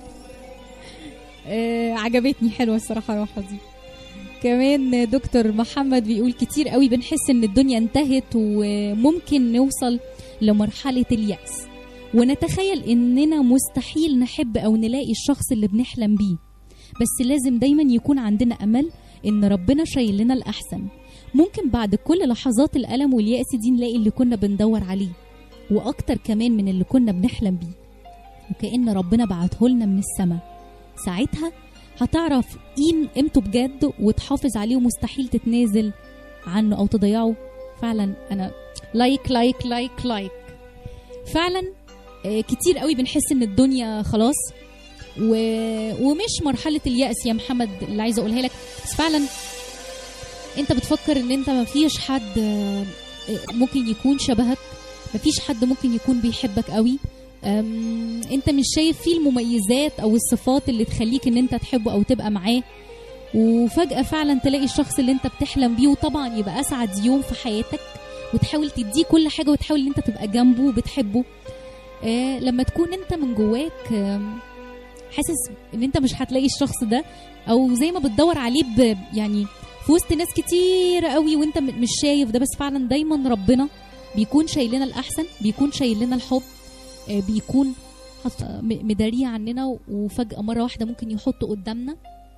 آه عجبتني حلوة الصراحة روحة دي كمان دكتور محمد بيقول كتير قوي بنحس ان الدنيا انتهت وممكن نوصل لمرحلة اليأس ونتخيل اننا مستحيل نحب او نلاقي الشخص اللي بنحلم بيه بس لازم دايما يكون عندنا امل ان ربنا شايل لنا الاحسن ممكن بعد كل لحظات الالم واليأس دي نلاقي اللي كنا بندور عليه واكتر كمان من اللي كنا بنحلم بيه وكأن ربنا بعته لنا من السماء ساعتها هتعرف قيم قيمته بجد وتحافظ عليه ومستحيل تتنازل عنه او تضيعه فعلا انا لايك لايك لايك لايك فعلا آه، كتير قوي بنحس ان الدنيا خلاص و... ومش مرحله اليأس يا محمد اللي عايزه اقولها لك بس فعلا انت بتفكر ان انت ما فيش حد آه، آه، ممكن يكون شبهك ما فيش حد ممكن يكون بيحبك قوي أم، انت مش شايف فيه المميزات او الصفات اللي تخليك ان انت تحبه او تبقى معاه وفجأة فعلا تلاقي الشخص اللي انت بتحلم بيه وطبعا يبقى اسعد يوم في حياتك وتحاول تديه كل حاجة وتحاول ان انت تبقى جنبه وبتحبه آه لما تكون انت من جواك آم، حاسس ان انت مش هتلاقي الشخص ده او زي ما بتدور عليه ب يعني في وسط ناس كتير قوي وانت م- مش شايف ده بس فعلا دايما ربنا بيكون شايل لنا الاحسن بيكون شايل لنا الحب آه، بيكون حط- م- مداريه عننا وفجأة مرة واحدة ممكن يحطه قدامنا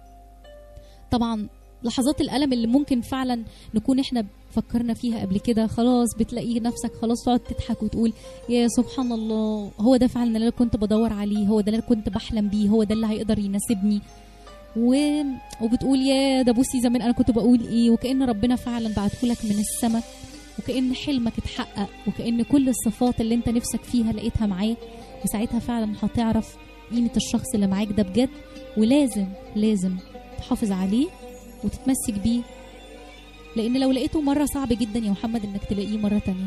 طبعا لحظات الألم اللي ممكن فعلا نكون احنا فكرنا فيها قبل كده خلاص بتلاقي نفسك خلاص تقعد تضحك وتقول يا سبحان الله هو ده فعلا اللي انا كنت بدور عليه هو ده اللي انا كنت بحلم بيه هو ده اللي هيقدر يناسبني و... وبتقول يا ده بصي زمان انا كنت بقول ايه وكأن ربنا فعلا بعتهولك من السماء وكأن حلمك اتحقق وكأن كل الصفات اللي انت نفسك فيها لقيتها معاه وساعتها فعلا هتعرف قيمة الشخص اللي معاك ده بجد ولازم لازم تحافظ عليه وتتمسك بيه لأن لو لقيته مرة صعب جدا يا محمد إنك تلاقيه مرة تانية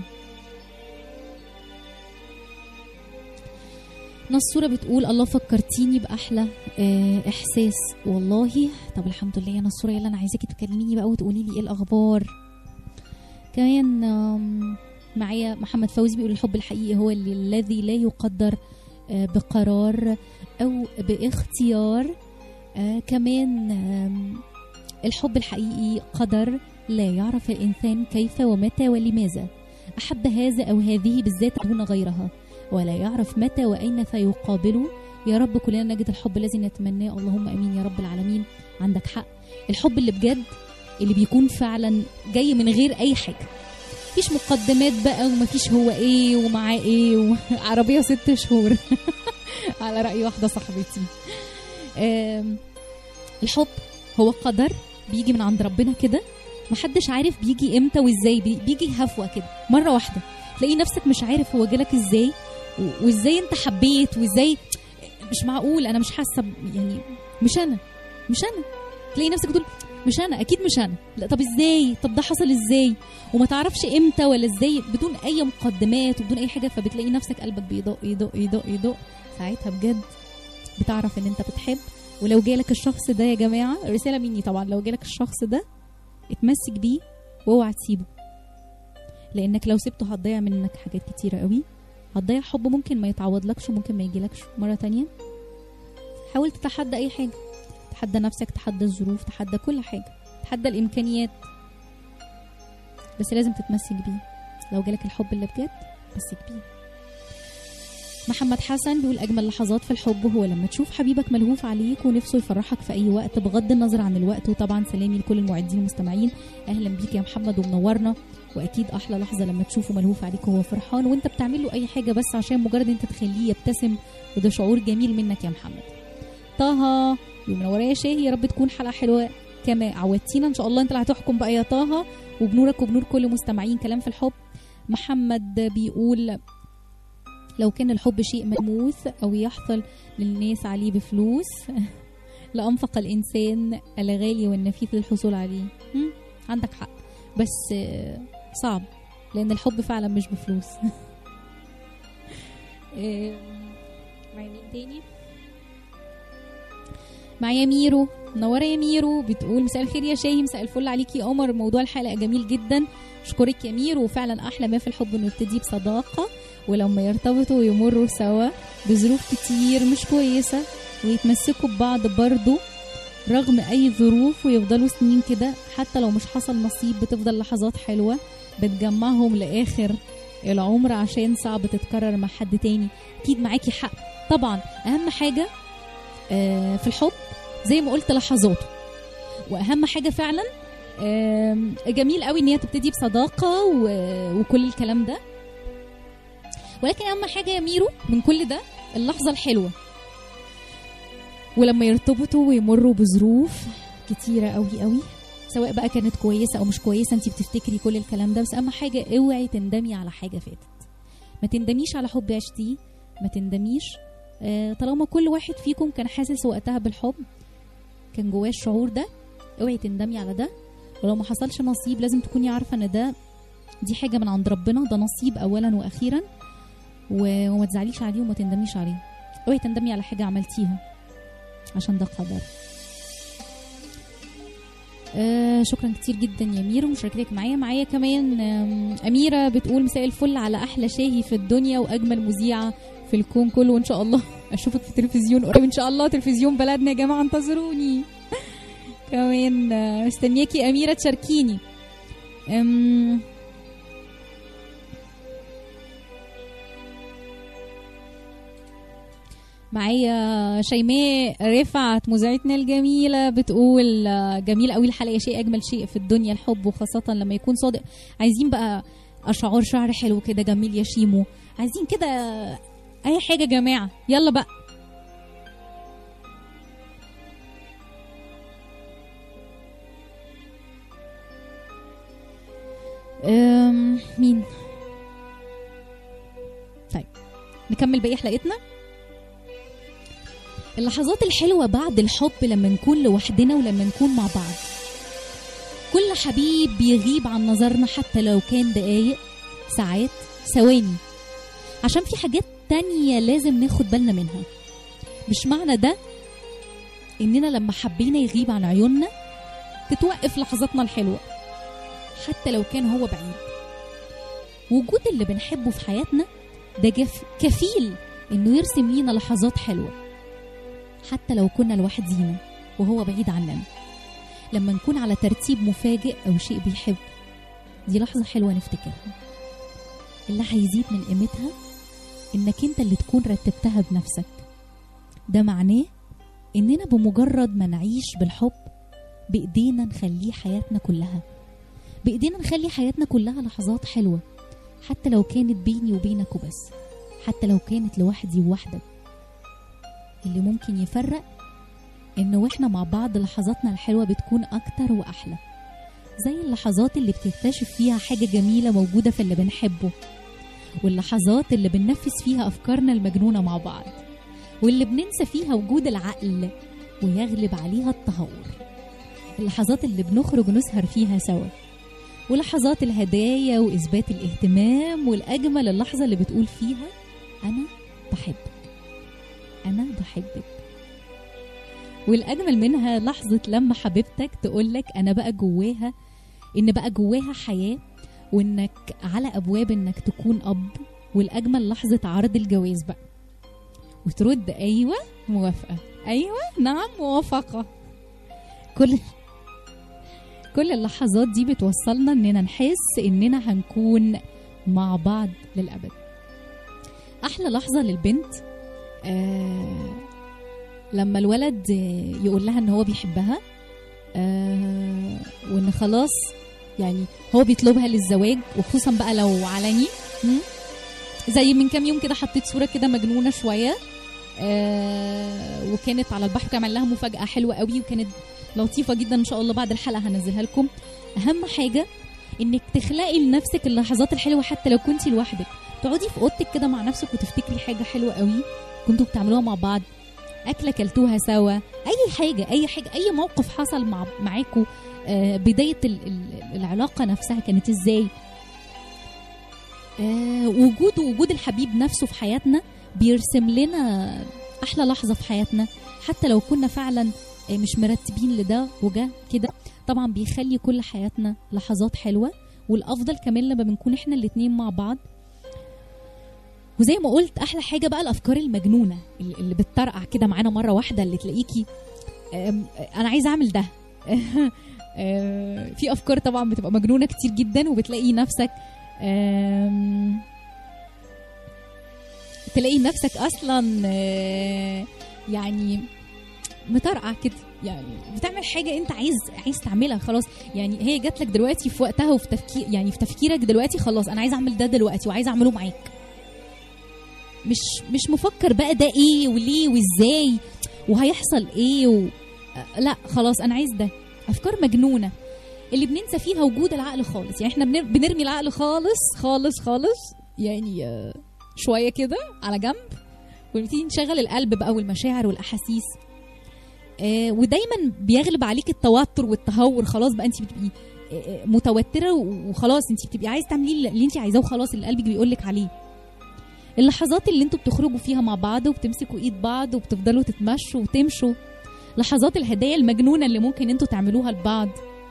نصورة بتقول الله فكرتيني بأحلى آه، إحساس والله طب الحمد لله يا نصورة يلا أنا عايزاكي تكلميني بقى وتقولي لي إيه الأخبار كمان آم، معايا محمد فوزي بيقول الحب الحقيقي هو اللي الذي لا يقدر آه، بقرار أو باختيار آه، كمان آم، الحب الحقيقي قدر لا يعرف الإنسان كيف ومتى ولماذا أحب هذا أو هذه بالذات دون غيرها ولا يعرف متى وأين سيقابله يا رب كلنا نجد الحب الذي نتمناه اللهم امين يا رب العالمين عندك حق الحب اللي بجد اللي بيكون فعلا جاي من غير اي حاجه مفيش مقدمات بقى ومفيش هو ايه ومعاه ايه وعربيه ست شهور على راي واحده صاحبتي آم، الحب هو قدر بيجي من عند ربنا كده محدش عارف بيجي امتى وازاي بي- بيجي هفوه كده مره واحده تلاقي نفسك مش عارف هو جالك ازاي و- وازاي انت حبيت وازاي مش معقول انا مش حاسه ب- يعني مش انا مش انا تلاقي نفسك بتقول مش انا اكيد مش انا لا طب ازاي طب ده حصل ازاي وما تعرفش امتى ولا ازاي بدون اي مقدمات وبدون اي حاجه فبتلاقي نفسك قلبك بيدق يدق يدق يدق ساعتها بجد بتعرف ان انت بتحب ولو جالك الشخص ده يا جماعه رساله مني طبعا لو جالك الشخص ده اتمسك بيه واوعى تسيبه لانك لو سبته هتضيع منك حاجات كتيره قوي هتضيع حب ممكن ما يتعوضلكش وممكن ما يجيلكش مرة تانية حاول تتحدى أي حاجة تحدى نفسك تحدى الظروف تحدى كل حاجة تحدى الإمكانيات بس لازم تتمسك بيه لو جالك الحب اللي بجد تمسك بيه محمد حسن بيقول أجمل لحظات في الحب هو لما تشوف حبيبك ملهوف عليك ونفسه يفرحك في أي وقت بغض النظر عن الوقت وطبعا سلامي لكل المعدين والمستمعين أهلا بيك يا محمد ومنورنا واكيد احلى لحظه لما تشوفه ملهوف عليك وهو فرحان وانت بتعمل له اي حاجه بس عشان مجرد انت تخليه يبتسم وده شعور جميل منك يا محمد طه يوم منوره يا شاهي يا رب تكون حلقه حلوه كما عودتينا ان شاء الله انت اللي هتحكم بقى يا طه وبنورك وبنور كل مستمعين كلام في الحب محمد بيقول لو كان الحب شيء ملموس او يحصل للناس عليه بفلوس لأنفق الإنسان الغالي والنفيس للحصول عليه مم، عندك حق بس آه، صعب لأن الحب فعلا مش بفلوس آه، معايا مين تاني معايا ميرو منورة يا ميرو بتقول مساء الخير يا شاهي مساء الفل عليكي يا قمر موضوع الحلقة جميل جدا اشكرك يا ميرو وفعلا احلى ما في الحب انه يبتدي بصداقة ولما يرتبطوا ويمروا سوا بظروف كتير مش كويسة ويتمسكوا ببعض برضه رغم اي ظروف ويفضلوا سنين كده حتى لو مش حصل نصيب بتفضل لحظات حلوة بتجمعهم لاخر العمر عشان صعب تتكرر مع حد تاني اكيد معاكي حق طبعا اهم حاجة آه، في الحب زي ما قلت لحظاته واهم حاجة فعلا آم، جميل قوي ان هي تبتدي بصداقة و- وكل الكلام ده ولكن اهم حاجة يا ميرو من كل ده اللحظة الحلوة ولما يرتبطوا ويمروا بظروف كتيرة قوي قوي سواء بقى كانت كويسة او مش كويسة انت بتفتكري كل الكلام ده بس اهم حاجة اوعي تندمي على حاجة فاتت ما تندميش على حب عشتيه ما تندميش آه، طالما كل واحد فيكم كان حاسس وقتها بالحب كان جواه الشعور ده اوعي تندمي على ده ولو ما حصلش نصيب لازم تكوني عارفة ان ده دي حاجة من عند ربنا ده نصيب اولا واخيرا و- وما تزعليش عليه وما تندميش عليه اوعي تندمي على حاجة عملتيها عشان ده قدر آه شكرا كتير جدا يا ميرو مشاركتك معايا معايا كمان آم، أميرة بتقول مساء الفل على أحلى شاهي في الدنيا وأجمل مذيعة في الكون كله وإن شاء الله أشوفك في التلفزيون قريب إن شاء الله تلفزيون بلدنا يا جماعة انتظروني كمان آه، مستنياكي أميرة تشاركيني أم معايا شيماء رفعت مذيعتنا الجميلة بتقول آه، جميل قوي الحلقة شيء أجمل شيء في الدنيا الحب وخاصة لما يكون صادق عايزين بقى أشعار شعر حلو كده جميل يا شيمو عايزين كده أي حاجة يا جماعة يلا بقى أم مين طيب نكمل باقي حلقتنا اللحظات الحلوة بعد الحب لما نكون لوحدنا ولما نكون مع بعض كل حبيب بيغيب عن نظرنا حتى لو كان دقايق ساعات ثواني عشان في حاجات تانية لازم ناخد بالنا منها مش معنى ده اننا لما حبينا يغيب عن عيوننا تتوقف لحظاتنا الحلوة حتى لو كان هو بعيد وجود اللي بنحبه في حياتنا ده جف كفيل انه يرسم لينا لحظات حلوه حتى لو كنا لوحدينا وهو بعيد عننا لما نكون على ترتيب مفاجئ او شيء بيحب دي لحظه حلوه نفتكرها اللي هيزيد من قيمتها انك انت اللي تكون رتبتها بنفسك ده معناه اننا بمجرد ما نعيش بالحب بايدينا نخليه حياتنا كلها بايدينا نخلي حياتنا كلها لحظات حلوه حتى لو كانت بيني وبينك وبس حتى لو كانت لوحدي ووحدك اللي ممكن يفرق ان واحنا مع بعض لحظاتنا الحلوه بتكون اكتر واحلى زي اللحظات اللي بتكتشف فيها حاجه جميله موجوده في اللي بنحبه واللحظات اللي بننفذ فيها افكارنا المجنونه مع بعض واللي بننسى فيها وجود العقل ويغلب عليها التهور اللحظات اللي بنخرج نسهر فيها سوا ولحظات الهدايا واثبات الاهتمام والاجمل اللحظه اللي بتقول فيها انا بحبك انا بحبك والاجمل منها لحظه لما حبيبتك تقولك انا بقى جواها ان بقى جواها حياه وانك على ابواب انك تكون اب والاجمل لحظه عرض الجواز بقى وترد ايوه موافقه ايوه نعم موافقه كل كل اللحظات دي بتوصلنا اننا نحس اننا هنكون مع بعض للابد احلى لحظه للبنت آه لما الولد آه، يقول لها ان هو بيحبها آه وان خلاص يعني هو بيطلبها للزواج وخصوصا بقى لو علني م? زي من كام يوم كده حطيت صوره كده مجنونه شويه آه وكانت على البحر كان عمل لها مفاجاه حلوه قوي وكانت لطيفه جدا ان شاء الله بعد الحلقه هنزلها لكم اهم حاجه انك تخلقي لنفسك اللحظات الحلوه حتى لو كنتي لوحدك تقعدي في اوضتك كده مع نفسك وتفتكري حاجه حلوه قوي كنتوا بتعملوها مع بعض اكله كلتوها سوا اي حاجه اي حاجه اي موقف حصل مع معاكم آه بدايه ال- ال- العلاقه نفسها كانت ازاي آه وجود وجود الحبيب نفسه في حياتنا بيرسم لنا احلى لحظه في حياتنا حتى لو كنا فعلا آه، مش مرتبين لده وجا كده طبعا بيخلي كل حياتنا لحظات حلوه والافضل كمان لما بنكون احنا الاتنين مع بعض وزي ما قلت احلى حاجه بقى الافكار المجنونه اللي اللي بتطرقع كده معانا مره واحده اللي تلاقيكي أم، انا عايزه اعمل ده أه، في افكار طبعا بتبقى مجنونه كتير جدا وبتلاقي نفسك أم، تلاقي نفسك اصلا أه، يعني مطرقع كده يعني بتعمل حاجه انت عايز عايز تعملها خلاص يعني هي جات لك دلوقتي في وقتها وفي تفكير يعني في تفكيرك دلوقتي خلاص انا عايز اعمل ده دلوقتي وعايز اعمله معاك مش مش مفكر بقى ده ايه وليه وازاي وهيحصل ايه و... آه، لا خلاص انا عايز ده افكار مجنونه اللي بننسى فيها وجود العقل خالص يعني احنا بنر- بنرمي العقل خالص خالص خالص يعني آه، شويه كده على جنب ونبتدي نشغل القلب بقى والمشاعر والاحاسيس آه، ودايما بيغلب عليك التوتر والتهور خلاص بقى انت بتبقي آه، آه، متوتره وخلاص انت بتبقي عايز تعملي اللي انت عايزاه وخلاص اللي قلبك بيقول لك عليه اللحظات اللي انتوا بتخرجوا فيها مع بعض وبتمسكوا ايد بعض وبتفضلوا تتمشوا وتمشوا لحظات الهدايا المجنونه اللي ممكن انتوا تعملوها لبعض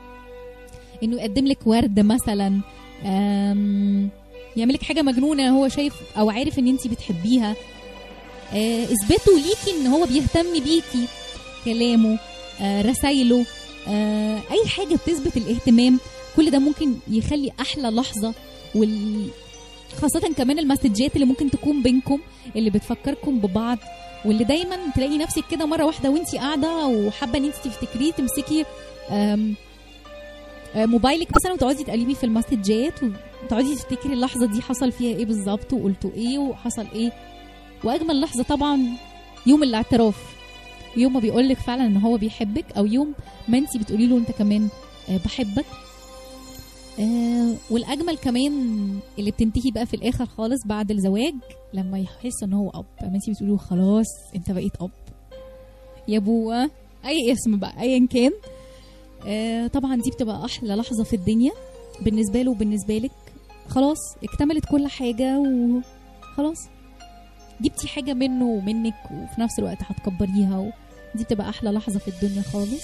انه يقدم لك ورد مثلا أم، يعمل لك حاجه مجنونه هو شايف او عارف ان انت بتحبيها آه، اثبتوا ليكي ان هو بيهتم بيكي كلامه آه، رسايله آه، اي حاجه بتثبت الاهتمام كل ده ممكن يخلي احلى لحظه وال خاصة كمان المسجات اللي ممكن تكون بينكم اللي بتفكركم ببعض واللي دايما تلاقي نفسك كده مرة واحدة وانت قاعدة وحابة ان انت تفتكريه تمسكي آم، آه، موبايلك مثلا وتقعدي تقلبي في المسجات وتقعدي تفتكري اللحظة دي حصل فيها ايه بالظبط وقلتوا ايه وحصل ايه واجمل لحظة طبعا يوم الاعتراف يوم ما بيقولك فعلا ان هو بيحبك او يوم ما انت بتقولي له انت كمان آه، بحبك آه والاجمل كمان اللي بتنتهي بقى في الاخر خالص بعد الزواج لما يحس ان هو اب لما انت بتقولي له خلاص انت بقيت اب يا بوة اي اسم بقى ايا كان آه طبعا دي بتبقى احلى لحظه في الدنيا بالنسبه له وبالنسبه لك خلاص اكتملت كل حاجه وخلاص جبتي حاجه منه ومنك وفي نفس الوقت هتكبريها دي بتبقى احلى لحظه في الدنيا خالص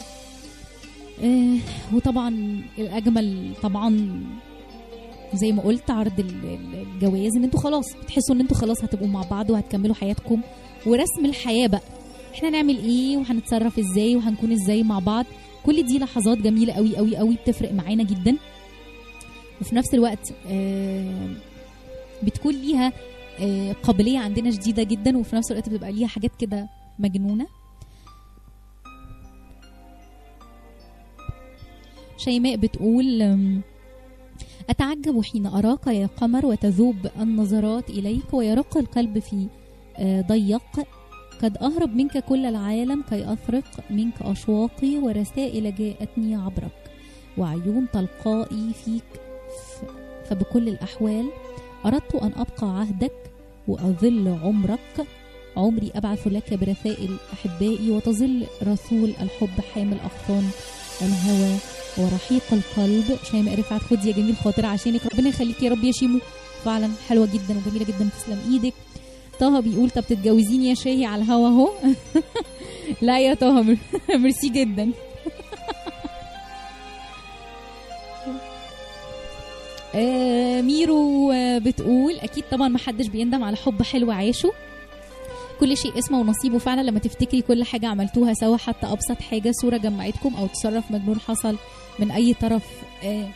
آه وطبعا الاجمل طبعا زي ما قلت عرض ال- ال- الجواز ان انتوا خلاص بتحسوا ان انتوا خلاص هتبقوا مع بعض وهتكملوا حياتكم ورسم الحياه بقى احنا نعمل ايه وهنتصرف ازاي وهنكون ازاي مع بعض كل دي لحظات جميله قوي قوي قوي بتفرق معانا جدا وفي نفس الوقت آه بتكون ليها آه قابليه عندنا شديده جدا وفي نفس الوقت بتبقى ليها حاجات كده مجنونه شيماء بتقول أم، أتعجب حين أراك يا قمر وتذوب النظرات إليك ويرق القلب في آه، ضيق قد أهرب منك كل العالم كي أفرق منك أشواقي ورسائل جاءتني عبرك وعيون تلقائي فيك ف- فبكل الأحوال أردت أن أبقى عهدك وأظل عمرك عمري أبعث لك برسائل أحبائي وتظل رسول الحب حامل أغصان الهوى ورحيق القلب شيماء رفعت خدي يا جميل خاطر عشانك ربنا يخليك يا رب يا شيمو فعلا حلوه جدا وجميله جدا تسلم ايدك طه بيقول طب تتجوزيني يا شاهي على الهوا اهو لا يا طه مر- ميرسي جدا آه، ميرو آه، بتقول اكيد طبعا ما حدش بيندم على حب حلو عاشه كل شيء اسمه ونصيبه فعلا لما تفتكري كل حاجه عملتوها سوا حتى ابسط حاجه صوره جمعتكم او تصرف مجنون حصل من اي طرف آه،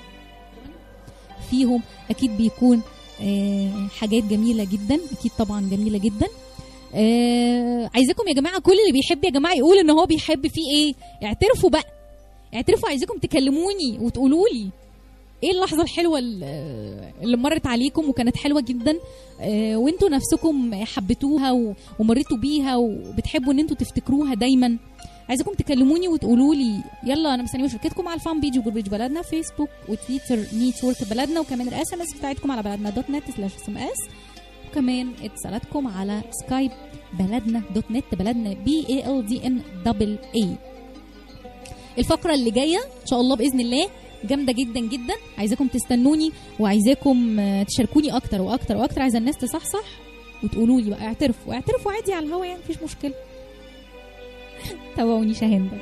فيهم اكيد بيكون آه، حاجات جميله جدا اكيد طبعا جميله جدا آه، عايزاكم يا جماعه كل اللي بيحب يا جماعه يقول ان هو بيحب فيه ايه اعترفوا بقى اعترفوا عايزاكم تكلموني وتقولوا لي ايه اللحظه الحلوه اللي اللي مرت عليكم وكانت حلوه جدا آه، وانتوا نفسكم حبيتوها و- ومريتوا بيها وبتحبوا ان انتوا تفتكروها دايما عايزاكم تكلموني وتقولوا لي يلا انا مستنيه مشاركتكم على الفان بيج وجروب بيج بلدنا فيسبوك وتويتر نيتورك بلدنا وكمان الاس ام اس بتاعتكم على بلدنا دوت نت سلاش اس ام اس وكمان اتصالاتكم على سكايب بلدنا دوت نت بلدنا بي اي ال دي ان دبل اي الفقره اللي جايه ان شاء الله باذن الله جامده جدا جدا عايزاكم تستنوني وعايزاكم آه، تشاركوني اكتر واكتر واكتر عايزه الناس تصحصح وتقولوا لي بقى اعترفوا اعترفوا عادي على الهوا يعني مفيش مشكله تابعوني شاهندة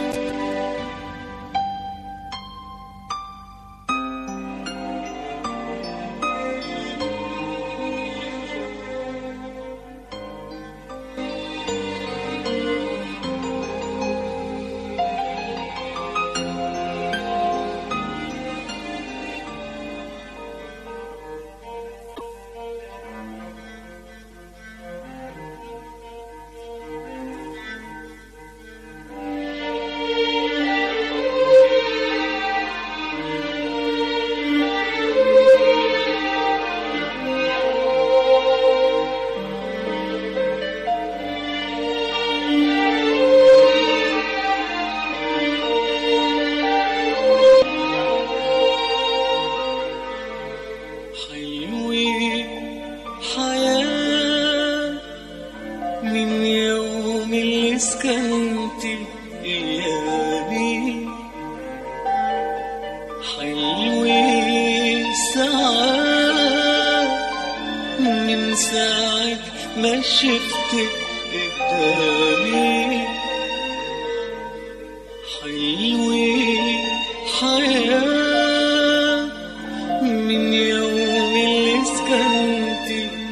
حلوة حياة من يوم اللي سكنت غيابي حلوة ساعات من ساعة ما شفتك قدامي حلوة حياة من يوم اللي سكنت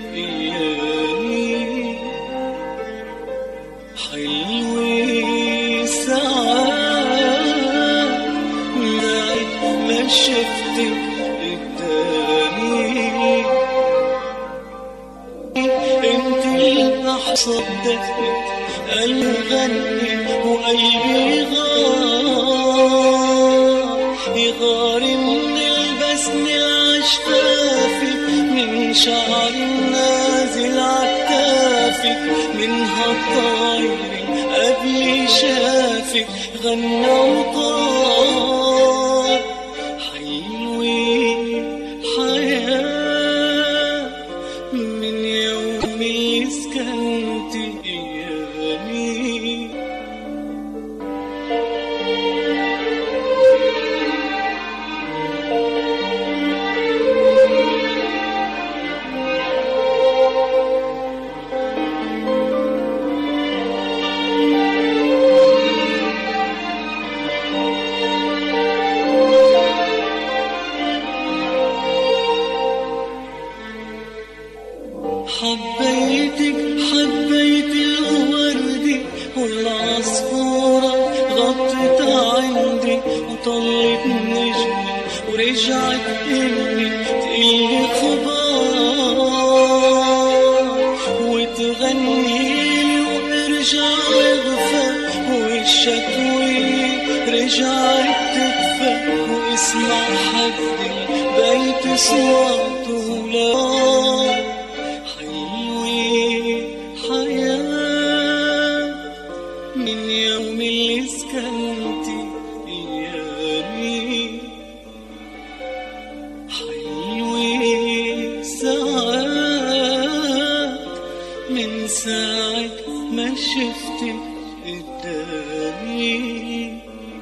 ايامي حلوة ساعات بعد ما شفتك قدامي انت اللحظة دقت قلبي غني وقلبي غار يغار من البسم العشفافي من شعر النازل عالكافي من هالطاير قبل شافك غنى وطار حلوة حياة من يوم اللي سكنت ايامي حبيتك حبيت الوردي والعصفورة غطت عندي وطلت نجمة ورجعت إني تقلي خبار وتغنيلي وارجع اغفى والشكوي رجعت تدفى واسمع حدي بيت صوته لا حلوة حياة من يوم اللي سكنت ايامي حلوة ساعات من ساعة ما شفتك قدامي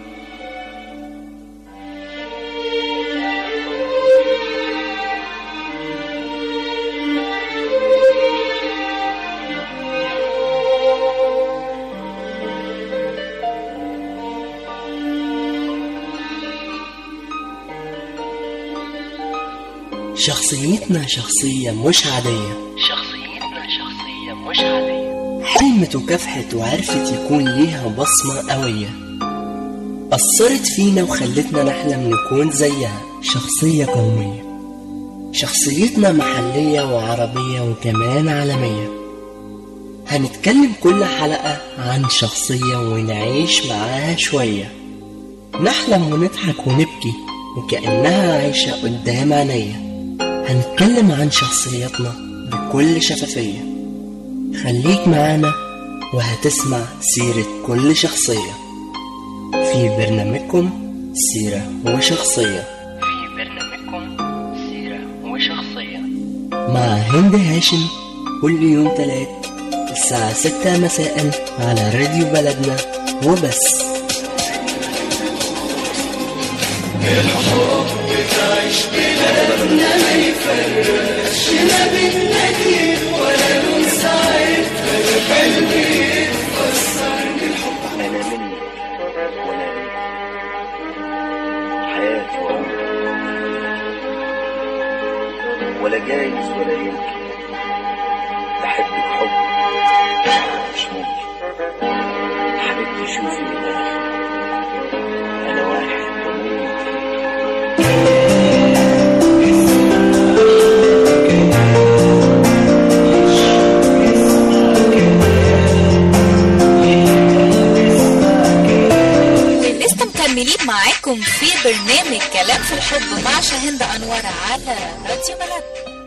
شخصيتنا شخصية مش عادية شخصيتنا شخصية مش عادية حلمت وكافحت وعرفت يكون ليها بصمة قوية أثرت فينا وخلتنا نحلم نكون زيها شخصية قومية شخصيتنا محلية وعربية وكمان عالمية هنتكلم كل حلقة عن شخصية ونعيش معاها شوية نحلم ونضحك ونبكي وكأنها عايشة قدام عينيا هنتكلم عن شخصياتنا بكل شفافية خليك معانا وهتسمع سيرة كل شخصية في برنامجكم سيرة وشخصية في برنامجكم سيرة وشخصية مع هند هاشم كل يوم تلات الساعة ستة مساء على راديو بلدنا وبس أنا منك وأنا منك حياتي وعمري ولا جايز ولا يمكن بحبك حب مش ممكن حبيبتي شوفي من الآخر أنا واحد بموت فيك لسه مكملين معاكم في برنامج كلام في الحب مع شاهندة أنور على راديو بلد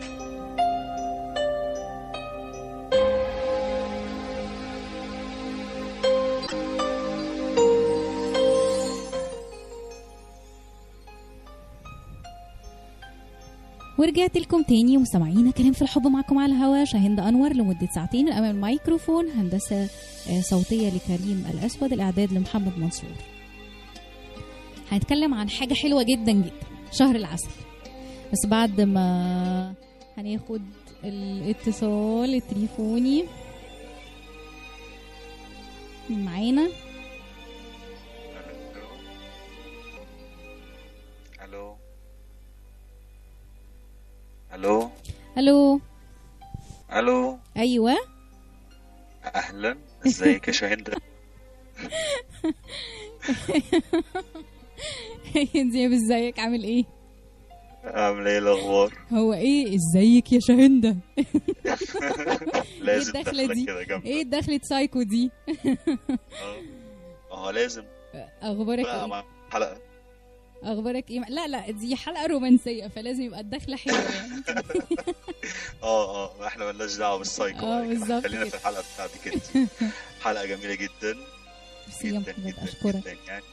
ورجعت لكم تاني مستمعينا كلام في الحب معكم على الهواء شاهند انور لمده ساعتين امام الميكروفون هندسه آه، صوتيه لكريم الاسود الاعداد لمحمد منصور هنتكلم عن حاجه حلوه جدا جدا شهر العسل بس بعد ما هناخد الاتصال التليفوني معانا الو الو الو الو ايوه اهلا ازيك يا شاهندة زياب ازيك عامل ايه عامله ايه الاخبار هو ايه ازيك يا شاهندة لازم ايه الدخلة دخلة دي كده جنب ايه دخلة سايكو دي اه لازم اخبارك بقى ايه مع الحلقه اخبارك ايه لا لا دي حلقة رومانسية فلازم يبقى الدخلة حلوة يعني اه اه احنا مالناش دعوه بالسايكو اه يعني. بالظبط خلينا كده. في الحلقه بتاعتك انت حلقه جميله جدا ميرسي يا جدا محمد جدا اشكرك جدا يعني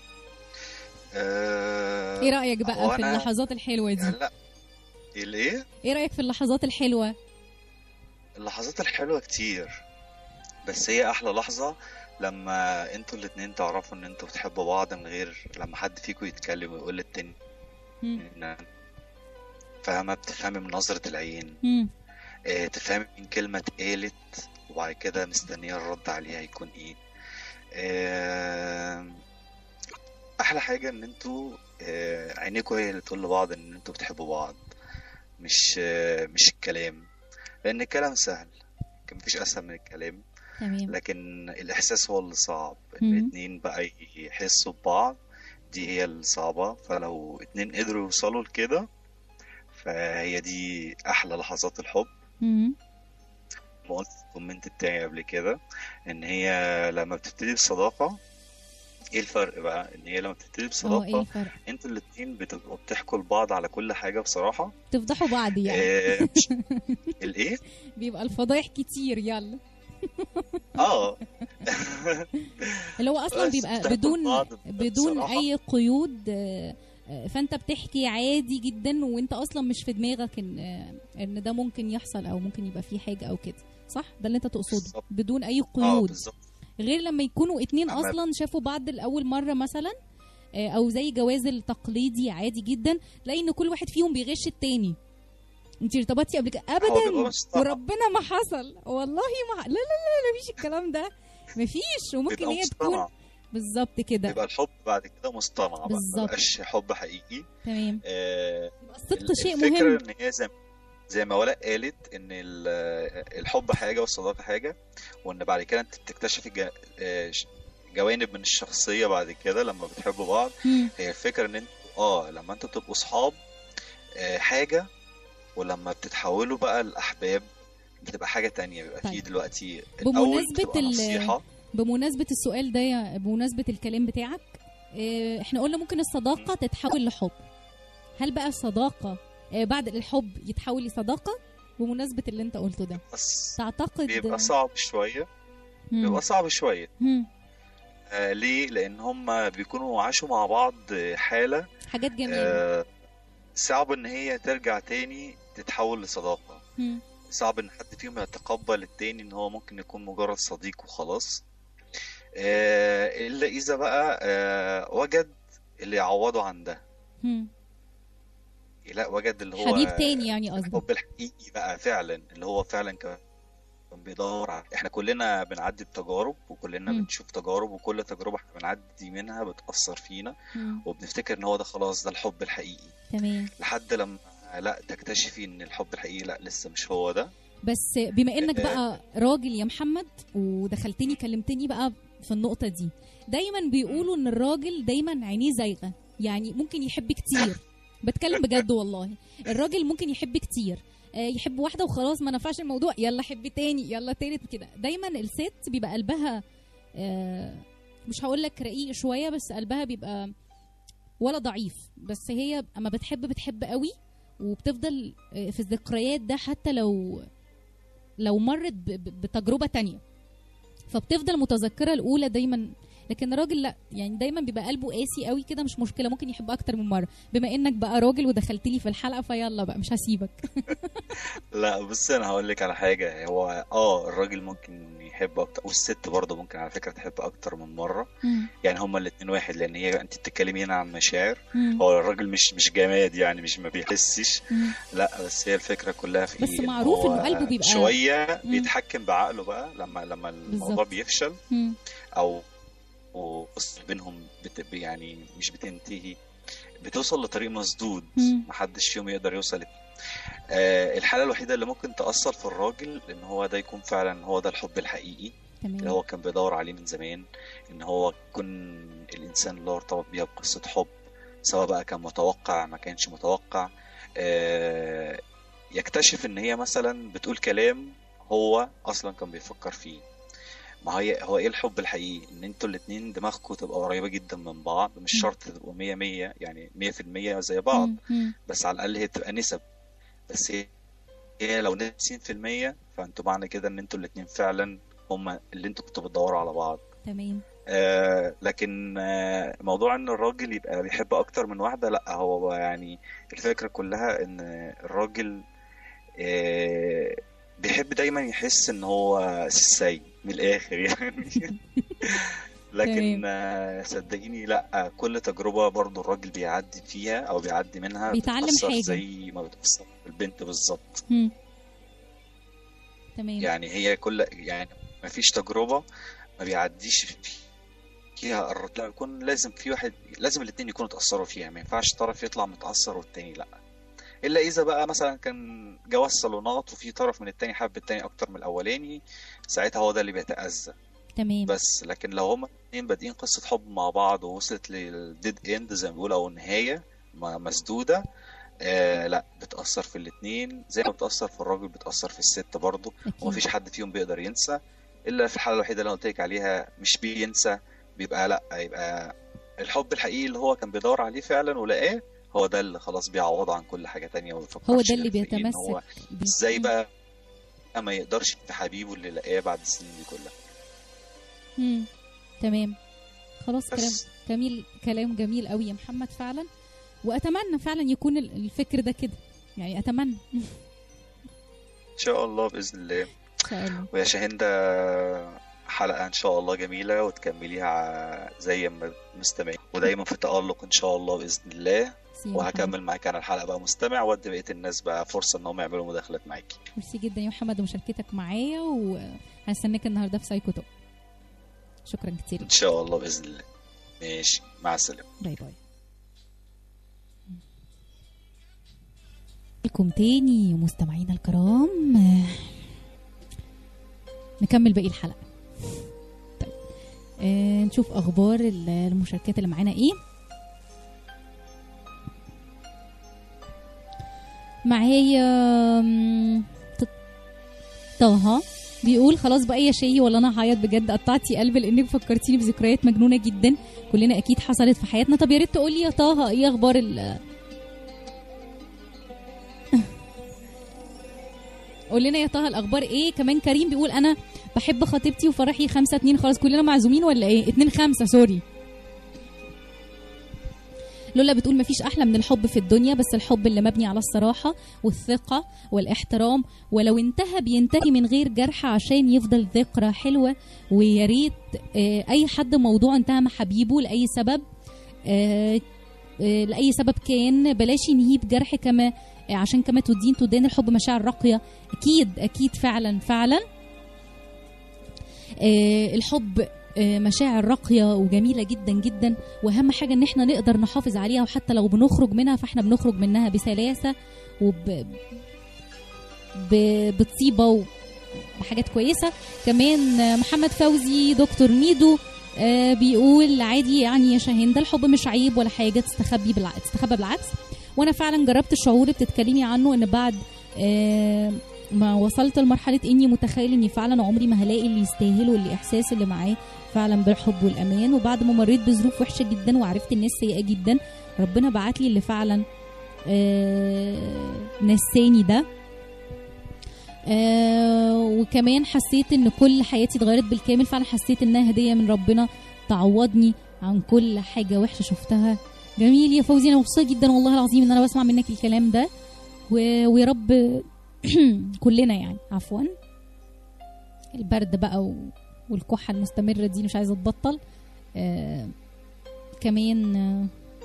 آه ايه رأيك بقى هو في أنا- اللحظات الحلوة دي لا الايه ايه رأيك في اللحظات الحلوة اللحظات الحلوة كتير بس هي أحلى لحظة لما انتوا الاتنين تعرفوا ان انتوا بتحبوا بعض من غير لما حد فيكم يتكلم ويقول للتاني مم. إن فاهمة بتفهمي من نظرة العين مم. اه تفهمي من كلمة اتقالت وبعد كده مستنية الرد عليها يكون ايه اه أحلى حاجة ان انتوا اه عينيكوا هي اللي تقول لبعض ان انتوا بتحبوا بعض مش اه مش الكلام لأن الكلام سهل كان مفيش أسهل من الكلام تمام لكن الإحساس هو اللي صعب إن مم. الاتنين بقى يحسوا ببعض دي هي الصعبة فلو اتنين قدروا يوصلوا لكده فهي دي أحلى لحظات الحب مم. ما قلت في الكومنت بتاعي قبل كده إن هي لما بتبتدي بصداقة إيه الفرق بقى؟ إن هي لما بتبتدي اه ايه بصداقة الفرق انتوا الاتنين بتبقوا بتحكوا لبعض على كل حاجة بصراحة تفضحوا بعض يعني آه، مش- الإيه؟ بيبقى الفضايح كتير يلا اه اللي هو اصلا بس بيبقى بتاخدوا بدون بعض بدون بصراحة. اي قيود آه، آه، فانت بتحكي عادي جدا وانت اصلا مش في دماغك ان آه، ان ده ممكن يحصل او ممكن يبقى فيه حاجه او كده صح ده اللي انت تقصده بالظبط. بدون اي اه قيود بالظبط غير لما يكونوا اتنين أما- اصلا شافوا بعض لاول مره مثلا آه، او زي جواز التقليدي عادي جدا تلاقي ان كل واحد فيهم بيغش التاني انت ارتبطتي قبل كده هو بيبقى ابدا مصطنع. وربنا ما حصل والله ما لا لا لا لا مفيش الكلام ده مفيش وممكن بيبقى هي تكون مصطنع بالظبط كده بيبقى الحب بعد كده مصطنع بقى ما بالظبط. بقاش حب حقيقي تمام آه يبقى الصدق شيء الفكرة مهم ان هي زي زي ما ولاء قالت ان ال- الحب حاجة والصداقة حاجة وان بعد كده انت بتكتشفي جا- آه، ش- جوانب من الشخصية بعد كده لما بتحبوا بعض مم. هي الفكرة ان انتوا اه لما انتوا بتبقوا صحاب آه، حاجة ولما بتتحولوا بقى لأحباب بتبقى حاجة تانية بيبقى فيه طيب. دلوقتي بمناسبة الأول بتبقى ال- نصيحة بمناسبة السؤال ده يا- بمناسبة الكلام بتاعك آه، احنا قلنا ممكن الصداقة تتحول لحب هل بقى الصداقة آه، بعد الحب يتحول لصداقة بمناسبة اللي انت قلته ده بس تعتقد بيبقى صعب شوية مم. بيبقى صعب شويه مم. آه ليه لان هم بيكونوا عاشوا مع بعض حاله حاجات جميله آه صعب ان هي ترجع تاني تتحول لصداقه مم. صعب ان حد فيهم يتقبل التاني ان هو ممكن يكون مجرد صديق وخلاص آه الا اذا بقى آه وجد اللي يعوضه عن ده مم. لا وجد اللي هو حبيب تاني يعني قصدك الحب الحقيقي بقى فعلا اللي هو فعلا كان بيدور على احنا كلنا بنعدي بتجارب وكلنا مم. بنشوف تجارب وكل تجربة احنا بنعدي منها بتأثر فينا مم. وبنفتكر ان هو ده خلاص ده الحب الحقيقي تمام لحد لما لا تكتشفي ان الحب الحقيقي لا لسه مش هو ده بس بما انك بقى راجل يا محمد ودخلتني كلمتني بقى في النقطه دي دايما بيقولوا ان الراجل دايما عينيه زايغه يعني ممكن يحب كتير بتكلم بجد والله الراجل ممكن يحب كتير آه، يحب واحده وخلاص ما نفعش الموضوع يلا حب تاني يلا تالت كده دايما الست بيبقى قلبها آه، مش هقول لك رقيق شويه بس قلبها بيبقى ولا ضعيف بس هي اما بتحب بتحب قوي وبتفضل آه، في الذكريات ده حتى لو لو مرت ب- ب- بتجربه تانية فبتفضل متذكره الاولى دايما لكن الراجل لا يعني دايما بيبقى قلبه قاسي قوي كده مش مشكله ممكن يحب اكتر من مره بما انك بقى راجل ودخلت لي في الحلقه فيلا بقى مش هسيبك لا بس انا هقول لك على حاجة هو اه الراجل ممكن يحب اكتر والست برضه ممكن على فكرة تحب اكتر من مرة مم. يعني هما الاتنين واحد لان هي انت بتتكلمي هنا عن مشاعر مم. هو الراجل مش مش جماد يعني مش ما بيحسش مم. لا بس هي الفكره كلها في بس ايه إن معروف هو إنه قلبه بيبقى- شويه مم. بيتحكم بعقله بقى لما لما الموضوع بالظبط. بيفشل مم. او قصة بينهم بت... يعني مش بتنتهي بتوصل لطريق مسدود مم. محدش فيهم يقدر يوصل آه الحالة الوحيدة اللي ممكن تأثر في الراجل إن هو ده يكون فعلا هو ده الحب الحقيقي اللي تمام هو كان بيدور عليه من زمان ان هو يكون الانسان اللي هو ارتبط بيها بقصه حب سواء بقى كان متوقع ما كانش متوقع آه، يكتشف ان هي مثلا بتقول كلام هو اصلا كان بيفكر فيه ما هي هو ايه الحب الحقيقي ان انتوا الاتنين دماغكم تبقى قريبه جدا من بعض مش شرط تبقوا 100 100 يعني 100% زي بعض مم. مم. بس على الاقل هي تبقى نسب بس هي هي لو 90% فانتوا معنى كده ان انتوا الاتنين فعلا هما اللي انتوا كنتوا بتدوروا على بعض تمام آه لكن آه موضوع ان الراجل يبقى بيحب اكتر من واحده لا هو يعني الفكره كلها ان الراجل آه بيحب دايما يحس ان هو سي من الاخر يعني لكن آه صدقيني لا كل تجربه برضو الراجل بيعدي فيها او بيعدي منها بيتعلم بتأثر حاجة. زي ما بتأثر في البنت بالظبط مم. تمام يعني هي كل يعني ما فيش تجربة ما بيعديش فيها الر- لا يكون لازم في واحد لازم الاتنين يكونوا اتأثروا فيها ما ينفعش طرف يطلع متأثر والتاني لا إلا إذا بقى مثلا كان جواز صالونات وفي طرف من التاني حب التاني أكتر من الأولاني ساعتها هو ده اللي بيتأذى تمام بس لكن لو هما الاتنين بادئين قصة حب مع بعض ووصلت للديد اند زي ما بيقولوا أو النهاية م- مسدودة آه لا بتأثر في الاتنين زي ما بتأثر في الراجل بتأثر في الست برضه أكيد. ومفيش حد فيهم بيقدر ينسى الا في الحاله الوحيده اللي انا قلت لك عليها مش بينسى بيبقى لا يبقى الحب الحقيقي اللي هو كان بيدور عليه فعلا ولقاه هو ده اللي خلاص بيعوضه عن كل حاجه تانية وما بيفكرش هو ده اللي غير في إيه، إن هو بيتمسك بيه. ازاي بقى ما يقدرش في حبيبه اللي لقاه بعد السنين دي كلها مم. تمام خلاص كلام بس جميل كلام جميل قوي يا محمد فعلا واتمنى فعلا يكون ال- الفكر ده كده يعني اتمنى ان ان شاء الله باذن الله شاء الله ويا شاهندة حلقة إن شاء الله جميلة وتكمليها زي ما مستمعين ودايما في تألق إن شاء الله بإذن الله ميرسي يا محمد. وهكمل معاك أنا الحلقة بقى مستمع وأدي بقية الناس بقى فرصة إن هم يعملوا مداخلات معاكي ميرسي جدا يا محمد ومشاركتك معايا وهستناك النهارده في سايكو توك شكرا كتير إن شاء الله بإذن الله ماشي مع السلامة باي باي لكم تاني مستمعينا الكرام آه، نكمل باقي الحلقة طيب آه، نشوف أخبار ال- المشاركات اللي معانا إيه معايا آم، ط- طه بيقول خلاص بقى يا شيء ولا انا هعيط بجد قطعتي قلبي لانك فكرتيني بذكريات مجنونه جدا كلنا اكيد حصلت في حياتنا طب يا ريت تقولي يا طه ايه اخبار ال قول لنا يا طه الاخبار ايه كمان كريم بيقول انا بحب خطيبتي وفرحي خمسة اتنين خلاص كلنا معزومين ولا ايه اتنين خمسة سوري لولا بتقول مفيش احلى من الحب في الدنيا بس الحب اللي مبني على الصراحه والثقه والاحترام ولو انتهى بينتهي من غير جرح عشان يفضل ذكرى حلوه ويا ريت آه، اي حد موضوع انتهى مع حبيبه لاي سبب آه، آه، لاي سبب كان بلاش ينهيه بجرح كما آه، عشان كما تدين تدان الحب مشاعر راقيه اكيد اكيد فعلا فعلا آه، الحب آه، مشاعر راقيه وجميله جدا جدا واهم حاجه ان احنا نقدر نحافظ عليها وحتى لو بنخرج منها فاحنا بنخرج منها بسلاسه وب ب... بطيبه وبحاجات كويسه كمان آه، محمد فوزي دكتور ميدو آه، بيقول عادي يعني يا شاهين ده الحب مش عيب ولا حاجه تستخبي بالع... تستخبى بالعكس وانا فعلا جربت الشعور اللي بتتكلمي عنه ان بعد آه، ما وصلت لمرحله اني متخيل اني فعلا عمري ما هلاقي اللي يستاهل واللي احساس اللي معاه فعلا بالحب والامان وبعد ما مريت بظروف وحشه جدا وعرفت الناس سيئه جدا ربنا بعت لي اللي فعلا آه، نساني ده آه وكمان حسيت ان كل حياتي اتغيرت بالكامل فعلا حسيت انها هديه من ربنا تعوضني عن كل حاجه وحشه شفتها جميل يا فوزي انا مبسوطه جدا والله العظيم ان انا بسمع منك الكلام ده و... ويا رب كلنا يعني عفوا البرد بقى و... والكحه المستمره دي مش عايزه تبطل آه كمان آه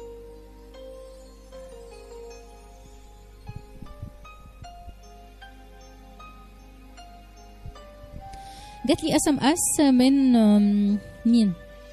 جات لي اس ام اس من آم، مين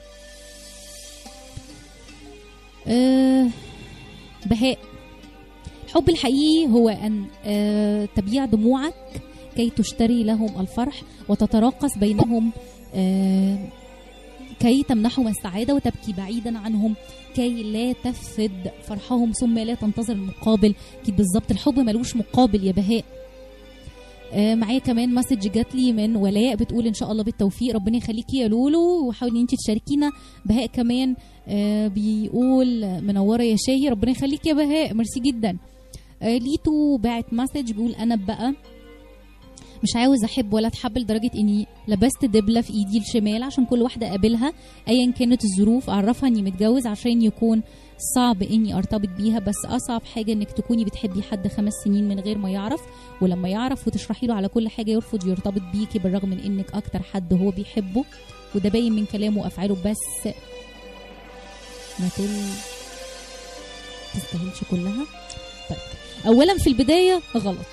آه بهاء الحب الحقيقي هو ان آه تبيع دموعك كي تشتري لهم الفرح وتتراقص بينهم آه كي تمنحهم السعادة وتبكي بعيدا عنهم كي لا تفسد فرحهم ثم لا تنتظر المقابل كده بالظبط الحب ملوش مقابل يا بهاء آه، معايا كمان مسج جات لي من ولاء بتقول ان شاء الله بالتوفيق ربنا يخليكي يا لولو وحاولي ان انت تشاركينا بهاء كمان آه، بيقول منوره يا شاهي ربنا يخليك يا بهاء ميرسي جدا آه، ليتو باعت مسج بيقول انا بقى مش عاوز احب ولا اتحب لدرجه اني لبست دبله في ايدي الشمال عشان كل واحده اقابلها ايا كانت الظروف اعرفها اني متجوز عشان يكون صعب اني ارتبط بيها بس اصعب حاجه انك تكوني بتحبي حد خمس سنين من غير ما يعرف ولما يعرف وتشرحي له على كل حاجه يرفض يرتبط بيكي بالرغم من انك اكتر حد هو بيحبه وده باين من كلامه وافعاله بس ما تقول تستاهلش كلها طيب اولا في البدايه غلط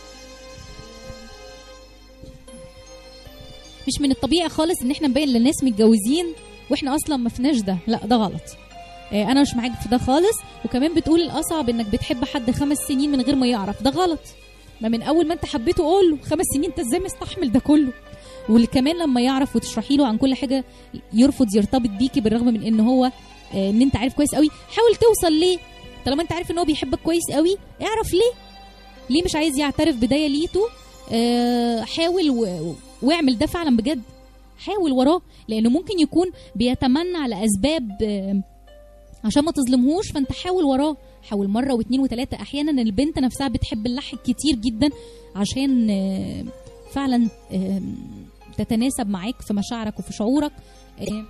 مش من الطبيعي خالص ان احنا نبين للناس متجوزين واحنا اصلا ما فيناش ده لا ده غلط آه، انا مش معاك في ده خالص وكمان بتقول الاصعب انك بتحب حد خمس سنين من غير ما يعرف ده غلط ما من اول ما انت حبيته قول له خمس سنين انت ازاي مستحمل ده كله وكمان لما يعرف وتشرحي له عن كل حاجه يرفض يرتبط بيكي بالرغم من ان هو آه، ان انت عارف كويس قوي حاول توصل ليه طالما انت عارف ان هو بيحبك كويس قوي اعرف ليه ليه مش عايز يعترف بدايه ليته آه، حاول و... واعمل ده فعلا بجد حاول وراه لانه ممكن يكون بيتمنى على اسباب آه، عشان ما تظلمهوش فانت حاول وراه حاول مره واثنين وثلاثه احيانا البنت نفسها بتحب اللحق كتير جدا عشان آه، فعلا آه، تتناسب معاك في مشاعرك وفي شعورك آه،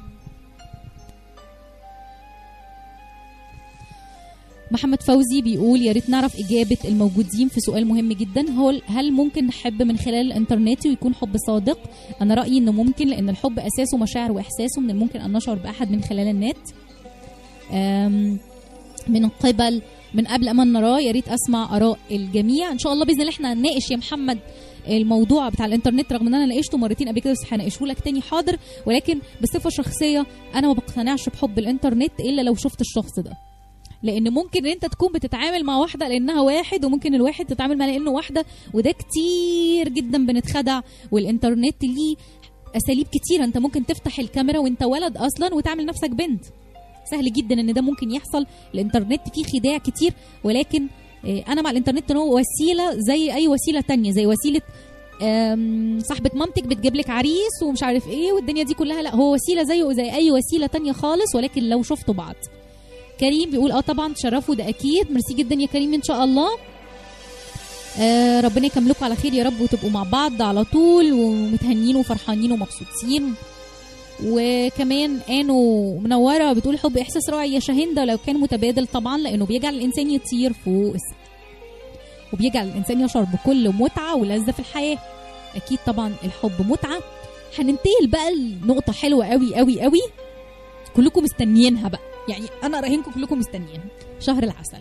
محمد فوزي بيقول يا ريت نعرف اجابه الموجودين في سؤال مهم جدا هو هل ممكن نحب من خلال الانترنت ويكون حب صادق انا رايي انه ممكن لان الحب اساسه مشاعر واحساس ومن الممكن ان نشعر باحد من خلال النت أم، من قبل من قبل ما نراه يا ريت اسمع اراء الجميع ان شاء الله باذن الله احنا هنناقش يا محمد الموضوع بتاع الانترنت رغم ان انا ناقشته مرتين قبل كده بس هناقشه لك تاني حاضر ولكن بصفه شخصيه انا ما بقتنعش بحب الانترنت الا لو شفت الشخص ده لان ممكن ان انت تكون بتتعامل مع واحده لانها واحد وممكن الواحد تتعامل معاه لانه واحده وده كتير جدا بنتخدع والانترنت ليه اساليب كتيره انت ممكن تفتح الكاميرا وانت ولد اصلا وتعمل نفسك بنت سهل جدا ان ده ممكن يحصل الانترنت فيه خداع كتير ولكن آه، انا مع الانترنت ان هو وسيله زي اي وسيله تانية زي وسيله آم، صاحبة مامتك بتجيب لك عريس ومش عارف ايه والدنيا دي كلها لا هو وسيله زيه زي اي وسيله تانية خالص ولكن لو شفتوا بعض كريم بيقول اه طبعا تشرفوا ده اكيد ميرسي جدا يا كريم ان شاء الله آه ربنا يكملكم على خير يا رب وتبقوا مع بعض على طول ومتهنين وفرحانين ومبسوطين وكمان انو منوره بتقول حب احساس رائع يا شاهنده لو كان متبادل طبعا لانه بيجعل الانسان يطير فوق السما وبيجعل الانسان يشعر بكل متعه ولذه في الحياه اكيد طبعا الحب متعه هننتقل بقى لنقطه حلوه قوي قوي قوي كلكم مستنيينها بقى يعني انا راهنكم كلكم مستنيينها شهر العسل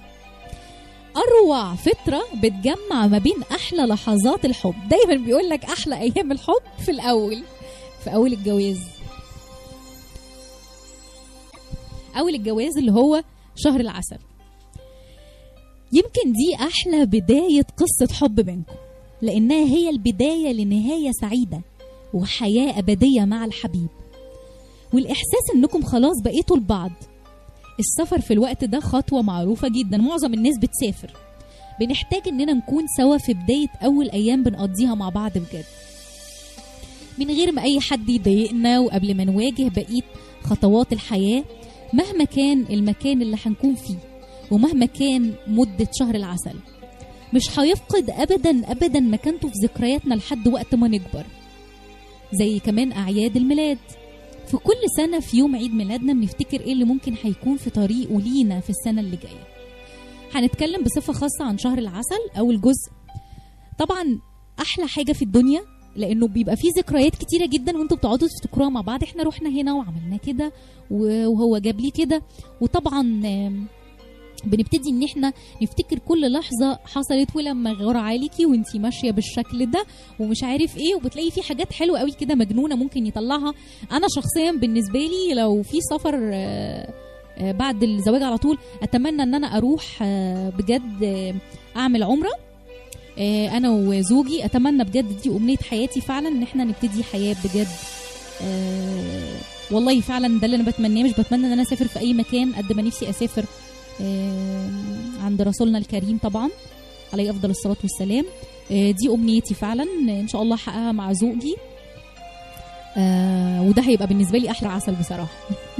اروع فتره بتجمع ما بين احلى لحظات الحب دايما بيقول لك احلى ايام الحب في الاول في اول الجواز اول الجواز اللي هو شهر العسل يمكن دي احلى بدايه قصه حب بينكم لانها هي البدايه لنهايه سعيده وحياه ابديه مع الحبيب والاحساس انكم خلاص بقيتوا لبعض السفر في الوقت ده خطوه معروفه جدا معظم الناس بتسافر بنحتاج اننا نكون سوا في بدايه اول ايام بنقضيها مع بعض بجد من غير ما اي حد يضايقنا وقبل ما نواجه بقيه خطوات الحياه مهما كان المكان اللي هنكون فيه ومهما كان مده شهر العسل مش هيفقد ابدا ابدا مكانته في ذكرياتنا لحد وقت ما نكبر زي كمان اعياد الميلاد في كل سنه في يوم عيد ميلادنا بنفتكر ايه اللي ممكن هيكون في طريقه لينا في السنه اللي جايه هنتكلم بصفه خاصه عن شهر العسل اول جزء طبعا احلى حاجه في الدنيا لانه بيبقى فيه ذكريات كتيره جدا وانتوا بتقعدوا تفتكروها مع بعض احنا رحنا هنا وعملنا كده وهو جاب لي كده وطبعا آم، بنبتدي ان احنا نفتكر كل لحظه حصلت ولما غار عليكي وانتي ماشيه بالشكل ده ومش عارف ايه وبتلاقي في حاجات حلوه قوي كده مجنونه ممكن يطلعها انا شخصيا بالنسبه لي لو في سفر آه، آه، بعد الزواج على طول اتمنى ان انا اروح آه، بجد آه، اعمل عمره آه، انا وزوجي اتمنى بجد دي امنيه حياتي فعلا ان احنا نبتدي حياه بجد آه، والله فعلا ده اللي انا بتمناه مش بتمنى ان انا اسافر في اي مكان قد ما نفسي اسافر آه، عند رسولنا الكريم طبعا عليه افضل الصلاه والسلام آه، دي امنيتي فعلا ان شاء الله احققها مع زوجي آه، وده هيبقى بالنسبه لي احلى عسل بصراحه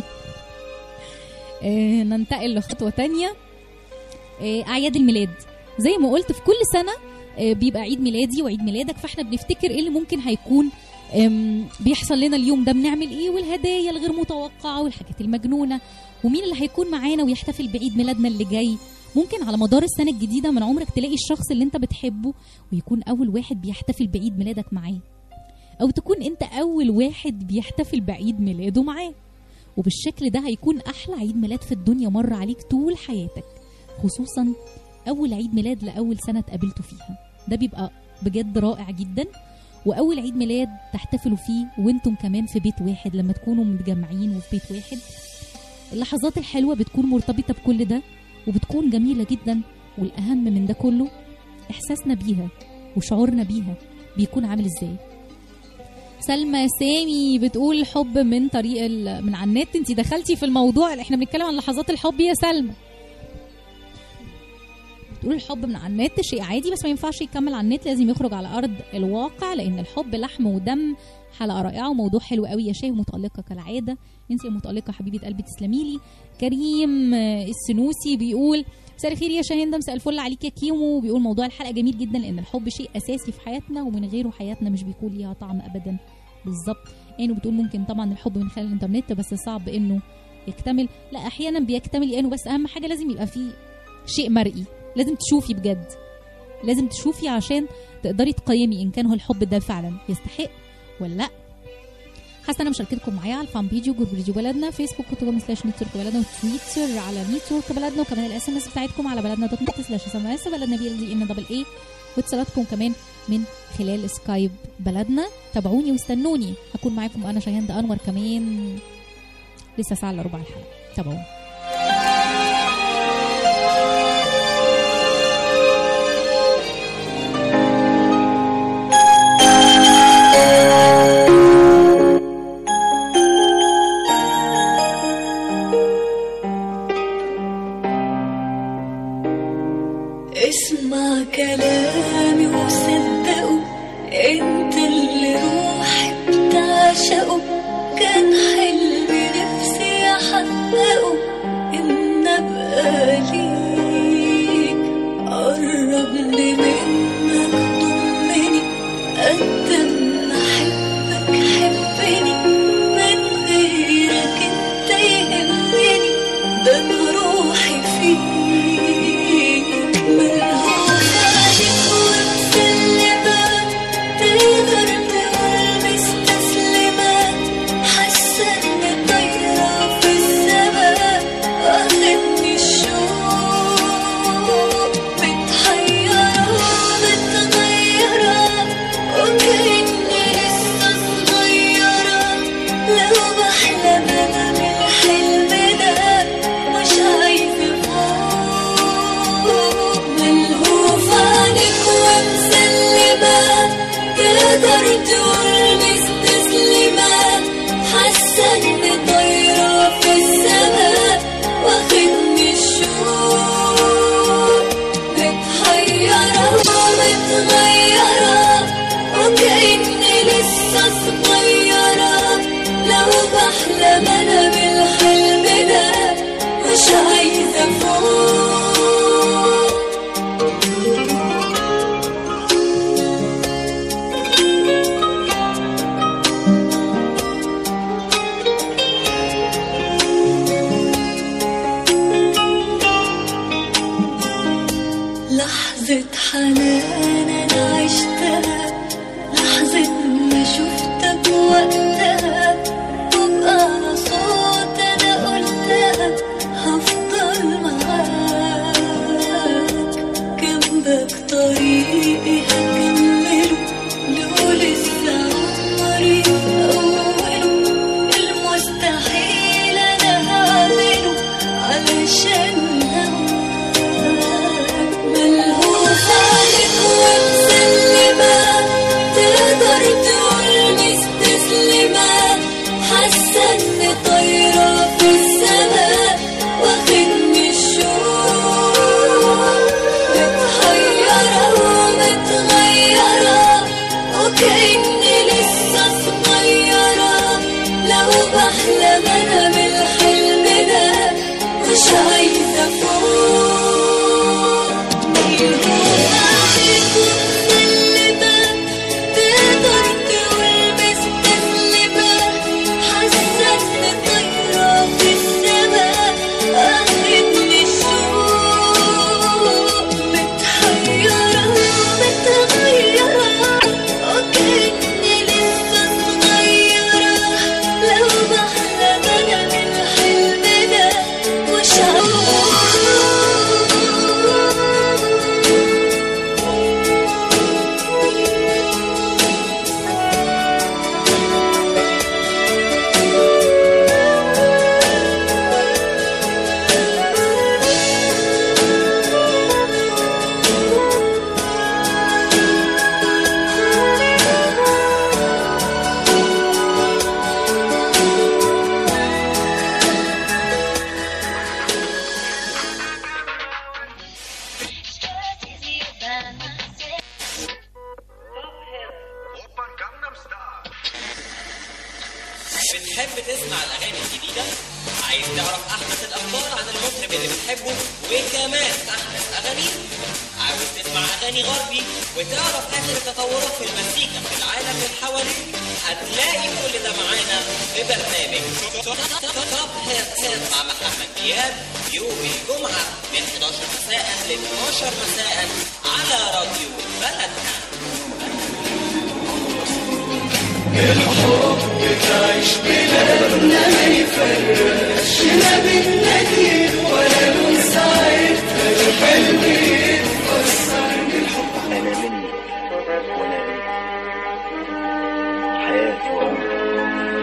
آه، ننتقل لخطوه تانية آه، اعياد الميلاد زي ما قلت في كل سنه آه، بيبقى عيد ميلادي وعيد ميلادك فاحنا بنفتكر ايه اللي ممكن هيكون آم، بيحصل لنا اليوم ده بنعمل ايه والهدايا الغير متوقعه والحاجات المجنونه ومين اللي هيكون معانا ويحتفل بعيد ميلادنا اللي جاي ممكن على مدار السنه الجديده من عمرك تلاقي الشخص اللي انت بتحبه ويكون اول واحد بيحتفل بعيد ميلادك معاه او تكون انت اول واحد بيحتفل بعيد ميلاده معاه وبالشكل ده هيكون احلى عيد ميلاد في الدنيا مر عليك طول حياتك خصوصا اول عيد ميلاد لاول سنه اتقابلتوا فيها ده بيبقى بجد رائع جدا واول عيد ميلاد تحتفلوا فيه وانتم كمان في بيت واحد لما تكونوا متجمعين وفي بيت واحد اللحظات الحلوه بتكون مرتبطه بكل ده وبتكون جميله جدا والاهم من ده كله احساسنا بيها وشعورنا بيها بيكون عامل ازاي سلمى سامي بتقول الحب من طريق ال... من على النت انت دخلتي في الموضوع احنا بنتكلم عن لحظات الحب يا سلمى بتقول الحب من على النت شيء عادي بس ما ينفعش يكمل على النت لازم يخرج على ارض الواقع لان الحب لحم ودم حلقه رائعه وموضوع حلو قوي يا شاهي متالقه كالعاده انت يا متالقه حبيبه قلبي تسلمي لي كريم آه، السنوسي بيقول مساء الخير يا شاهين ده مساء الفل عليك يا كيمو بيقول موضوع الحلقه جميل جدا لان الحب شيء اساسي في حياتنا ومن غيره حياتنا مش بيكون ليها طعم ابدا بالظبط يعني بتقول ممكن طبعا الحب من خلال الانترنت بس صعب انه يكتمل لا احيانا بيكتمل يعني بس اهم حاجه لازم يبقى فيه شيء مرئي لازم تشوفي بجد لازم تشوفي عشان تقدري تقيمي ان كان هو الحب ده فعلا يستحق ولا لا حاسه انا مشاركتكم معايا على الفان بيج وجروب راديو بلدنا فيسبوك كنت كوم سلاش نتورك بلدنا وتويتر على نتورك بلدنا وكمان الاس ام اس بتاعتكم على بلدنا دوت نت سلاش اس ام اس بلدنا بي ال دي ان دبل اي واتصالاتكم كمان من خلال سكايب بلدنا تابعوني واستنوني هكون معاكم انا شاهين انور كمان لسه ساعه الا ربع الحلقه تابعوني اسمع كلامي وصدقه انت اللي روحي بتعشقه كان حلمي نفسي احققه ان ابقى ليك قربني من لحظة حنان أنا عشتها لحظة ما شفتك وقتها وبأعلى صوت أنا قلتها هفضل معاك جنبك طريقي هكمله لو لسه عمري في أوله المستحيل أنا هعمله علشان هواك ملهوف عليك ومسلمة تقدر تقول مستسلمة حاسة إني طايرة في السماء واخدني الشوق متحيرة ومتغيرة وكأني لسه صغيرة لو بحلم أنا بالحلم ده مش عايزة فوق ملهوف عليك ومسلمة تقدر تقول مستسلمة حاسة إني طايرة في السماء أخدني الشوق متحيرة ومتغيرة وكأني لسه صغيرة لو بحلم أنا بالحلم ده مش بتحب تسمع الاغاني الجديده عايز تعرف احدث الاخبار عن المطرب اللي بتحبه وكمان احدث اغانيه عاوز تسمع اغاني غربي وتعرف اخر التطورات في المزيكا في العالم من حواليك هتلاقي كل ده معانا في برنامج توب هيت هيت مع محمد دياب يوم الجمعه من 11 مساء ل 12 مساء على راديو بلدنا بتعيش بلادنا ما يفرقش ما بينا كتير ولا لون ساعتها الحلم يتفسر من الحب أنا منك وأنا منك حياتي وعمري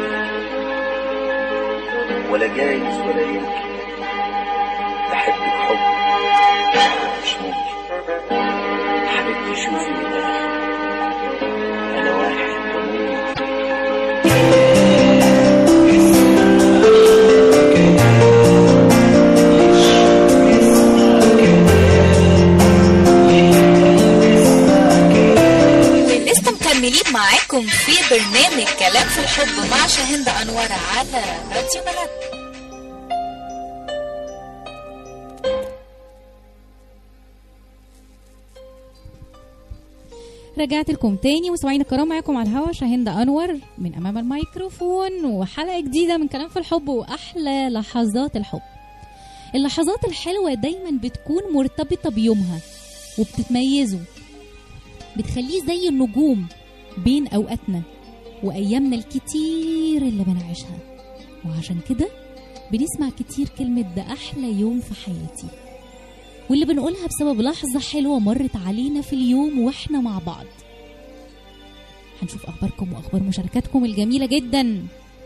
ولا جايز ولا يمكن بحبك حب مش ممكن حبيبتي شوفي من الآخر أنا واحد بموت لسه مكملين معاكم في برنامج كلام في الحب مع شاهند أنور على راديو بلد رجعت لكم تاني مستمعينا الكرام معاكم على الهوا شاهند انور من امام الميكروفون وحلقه جديده من كلام في الحب واحلى لحظات الحب اللحظات الحلوه دايما بتكون مرتبطه بيومها وبتتميزه بتخليه زي النجوم بين اوقاتنا وايامنا الكتير اللي بنعيشها وعشان كده بنسمع كتير كلمه ده احلى يوم في حياتي واللي بنقولها بسبب لحظة حلوة مرت علينا في اليوم واحنا مع بعض هنشوف أخباركم وأخبار مشاركاتكم الجميلة جدا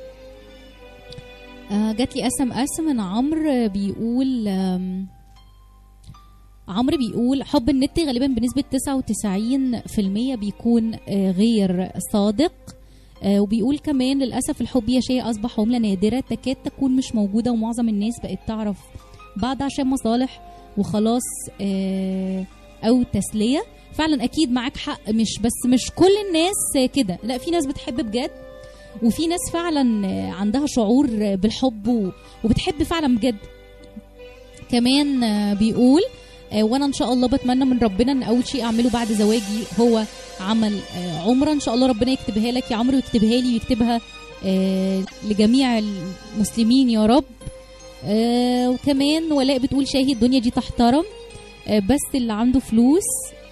آه جات لي اسم اس من عمرو بيقول آم، عمرو بيقول حب النت غالبا بنسبة 99% بيكون آه، غير صادق آه، وبيقول كمان للأسف الحب يا شيء أصبح عملة نادرة تكاد تكون مش موجودة ومعظم الناس بقت تعرف بعض عشان مصالح وخلاص آه، أو تسلية فعلا أكيد معاك حق مش بس مش كل الناس آه، كده لا في ناس بتحب بجد وفي ناس فعلا آه، عندها شعور آه، بالحب و- وبتحب فعلا بجد كمان آه، بيقول آه، وانا ان شاء الله بتمنى من ربنا ان اول شيء اعمله بعد زواجي هو عمل آه، عمره ان شاء الله ربنا يكتبها لك يا عمرو ويكتبها لي ويكتبها آه، لجميع المسلمين يا رب آه، وكمان ولاء بتقول شاهي الدنيا دي تحترم آه، بس اللي عنده فلوس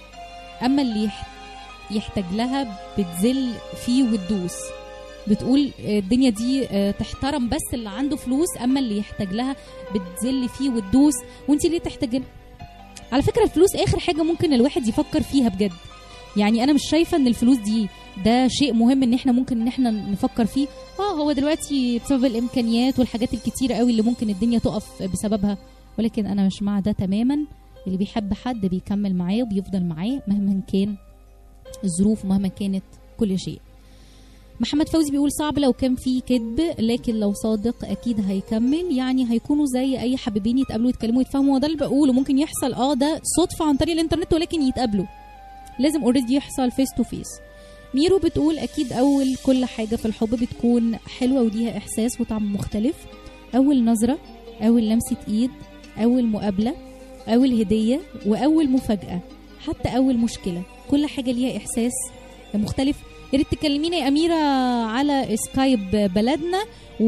اما اللي يح- يحتاج لها بتذل فيه وتدوس بتقول آه، الدنيا دي آه، تحترم بس اللي عنده فلوس اما اللي يحتاج لها بتذل فيه وتدوس وانت ليه تحتاجي لها على فكره الفلوس اخر حاجه ممكن الواحد يفكر فيها بجد يعني انا مش شايفه ان الفلوس دي ده شيء مهم ان احنا ممكن ان احنا نفكر فيه اه هو دلوقتي بسبب الامكانيات والحاجات الكتيره قوي اللي ممكن الدنيا تقف بسببها ولكن انا مش مع ده تماما اللي بيحب حد بيكمل معاه وبيفضل معاه مهما كان الظروف ومهما كانت كل شيء محمد فوزي بيقول صعب لو كان في كذب لكن لو صادق اكيد هيكمل يعني هيكونوا زي اي حبيبين يتقابلوا يتكلموا يتفاهموا وده اللي بقوله ممكن يحصل اه ده صدفه عن طريق الانترنت ولكن يتقابلوا لازم اوريدي يحصل فيس تو فيس ميرو بتقول اكيد اول كل حاجه في الحب بتكون حلوه وليها احساس وطعم مختلف اول نظره اول لمسه ايد اول مقابله اول هديه واول مفاجاه حتى اول مشكله كل حاجه ليها احساس مختلف يا ريت تكلميني يا اميره على سكايب بلدنا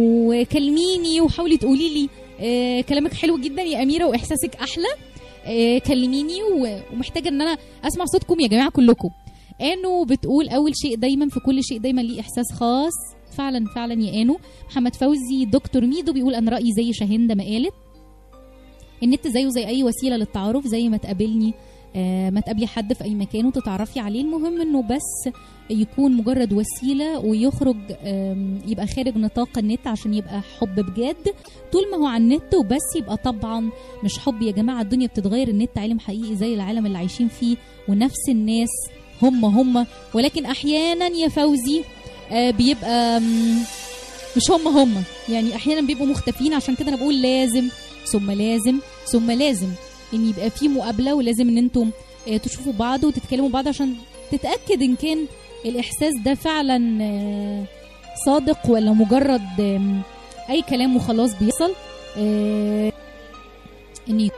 وكلميني وحاولي تقولي لي آه كلامك حلو جدا يا اميره واحساسك احلى آه كلميني و- ومحتاجه ان انا اسمع صوتكم يا جماعه كلكم انو بتقول اول شيء دايما في كل شيء دايما ليه احساس خاص فعلا فعلا يا انو محمد فوزي دكتور ميدو بيقول انا رايي زي شاهنده ما قالت النت زيه زي اي وسيله للتعارف زي ما تقابلني آه ما تقابلي حد في اي مكان وتتعرفي عليه المهم انه بس يكون مجرد وسيله ويخرج آم، يبقى خارج نطاق النت عشان يبقى حب بجد طول ما هو على النت وبس يبقى طبعا مش حب يا جماعه الدنيا بتتغير النت عالم حقيقي زي العالم اللي عايشين فيه ونفس الناس هم هم ولكن احيانا يا فوزي آه، بيبقى مم، مش هم هم يعني احيانا بيبقوا مختفين عشان كده انا بقول لازم ثم لازم ثم لازم ان يبقى في مقابله ولازم ان انتم آه، تشوفوا بعض وتتكلموا بعض عشان تتاكد ان كان الاحساس ده فعلا آه، صادق ولا مجرد آم، اي كلام وخلاص بيحصل آه، ان يك-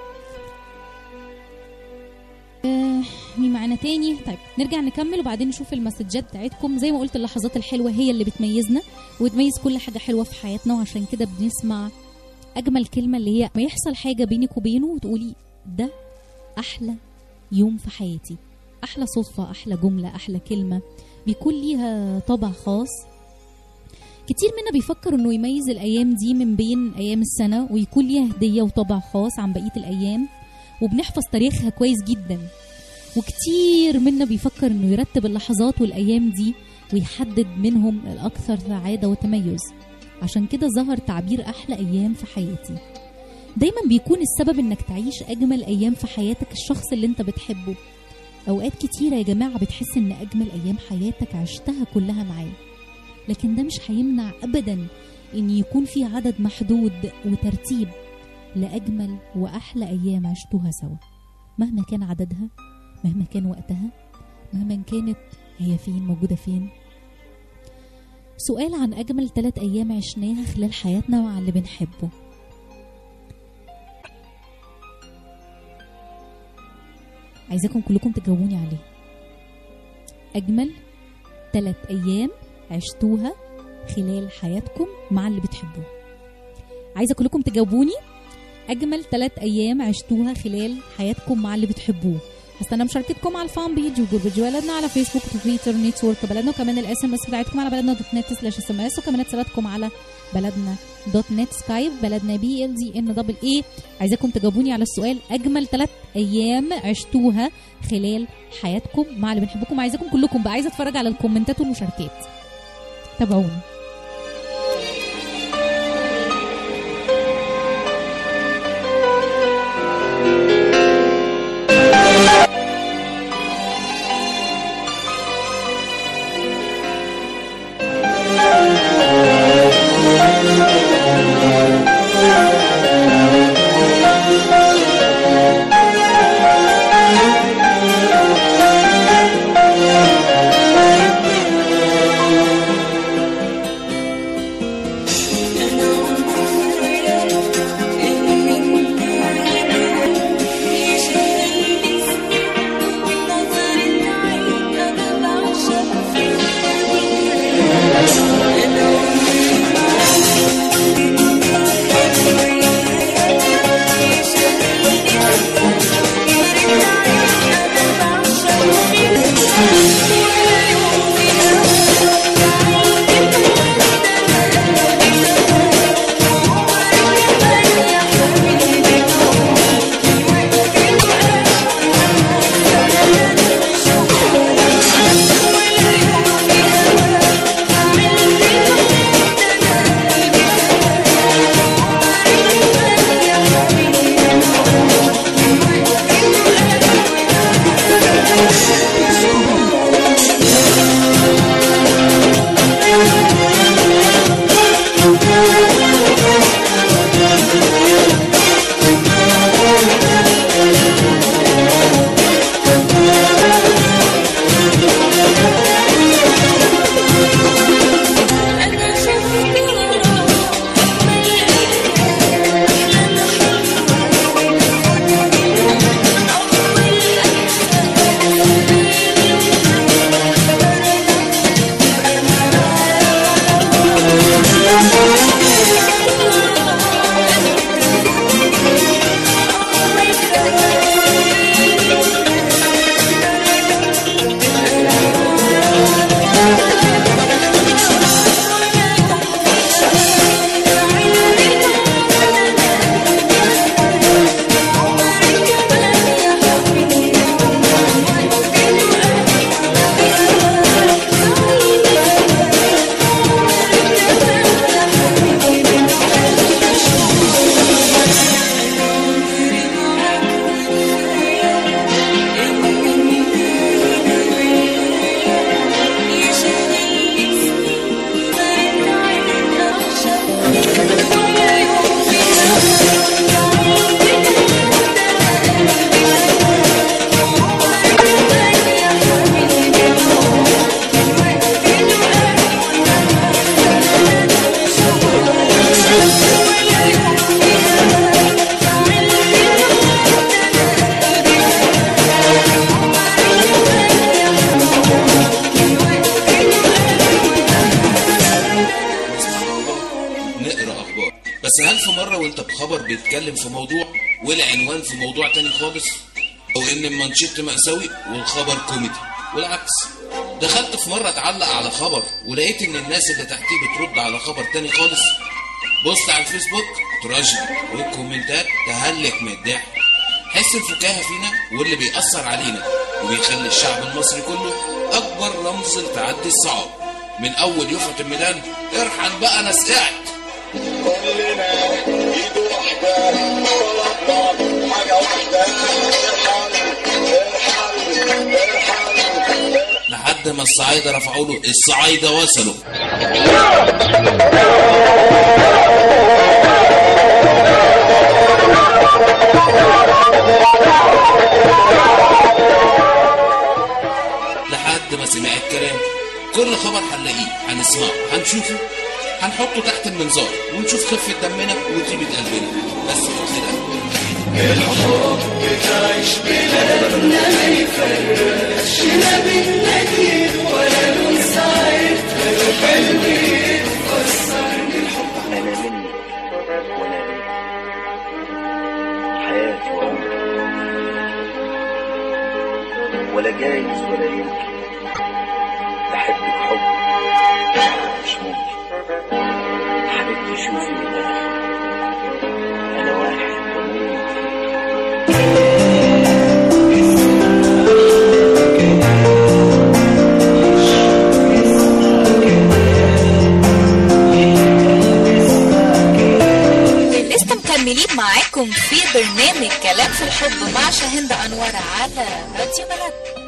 آه، مين معانا تاني طيب نرجع نكمل وبعدين نشوف المسجات بتاعتكم زي ما قلت اللحظات الحلوه هي اللي بتميزنا وتميز كل حاجه حلوه في حياتنا وعشان كده بنسمع اجمل كلمه اللي هي ما يحصل حاجه بينك وبينه وتقولي ده احلى يوم في حياتي احلى صدفه احلى جمله احلى كلمه بيكون ليها طابع خاص كتير منا بيفكر انه يميز الايام دي من بين ايام السنه ويكون ليها هديه وطابع خاص عن بقيه الايام وبنحفظ تاريخها كويس جدا وكتير منا بيفكر انه يرتب اللحظات والايام دي ويحدد منهم الاكثر سعاده وتميز عشان كده ظهر تعبير احلى ايام في حياتي دايما بيكون السبب انك تعيش اجمل ايام في حياتك الشخص اللي انت بتحبه اوقات كتيره يا جماعه بتحس ان اجمل ايام حياتك عشتها كلها معاه لكن ده مش هيمنع ابدا ان يكون في عدد محدود وترتيب لاجمل واحلى ايام عشتوها سوا مهما كان عددها مهما كان وقتها مهما كانت هي فين موجوده فين سؤال عن اجمل ثلاث ايام عشناها خلال حياتنا مع اللي بنحبه عايزاكم كلكم تجاوبوني عليه أجمل ثلاث أيام عشتوها خلال حياتكم مع اللي بتحبوه عايزة كلكم تجاوبوني أجمل ثلاث أيام عشتوها خلال حياتكم مع اللي بتحبوه هستنى مشاركتكم على الفان بيج وجروب بلدنا على فيسبوك وتويتر نتورك بلدنا وكمان الاس ام اس بتاعتكم على بلدنا دوت نت سلاش اس ام اس وكمان اتصالاتكم على بلدنا دوت نت سكايب بلدنا بي ال دي ان دبل اي عايزاكم تجاوبوني على السؤال اجمل ثلاث ايام عشتوها خلال حياتكم مع اللي بنحبكم عايزاكم كلكم بقى عايزه اتفرج على الكومنتات والمشاركات تابعوني بيتكلم في موضوع والعنوان في موضوع تاني خالص او ان المانشيت مأساوي والخبر كوميدي والعكس دخلت في مرة اتعلق على خبر ولقيت ان الناس اللي تحتيه بترد على خبر تاني خالص بصت على الفيسبوك تراجيدي والكومنتات تهلك من الضحك حس الفكاهة فينا واللي بيأثر علينا وبيخلي الشعب المصري كله أكبر رمز لتعدي الصعاب من أول يفرط الميدان ارحل بقى أنا سقعت كلنا ايد واحدة طلبنا حاجة واحدة ارحل ارحل ارحل لحد ما الصعايدة رفعوا له الصعايدة وصلوا لحد ما سمع الكلام كل خبر هنلاقيه هنسمعه هنشوفه هنحطه تحت المنظار ونشوف خفة دمنا وطيبة قلبنا بس كده الحب بتعيش بلادنا ما يفرقش لا بينا دين ولا لون ساعتها الحلم يتفسر بالحب أنا منك وأنا ليك حياتي وعمري ولا جايز ولا يمكن بحبك حب مش ممكن حبيبتي شوفي من الآخر أنا واحد بموت فيك لسه مكملين معاكم في برنامج كلام في الحب مع شاهند أنور على راديو بلد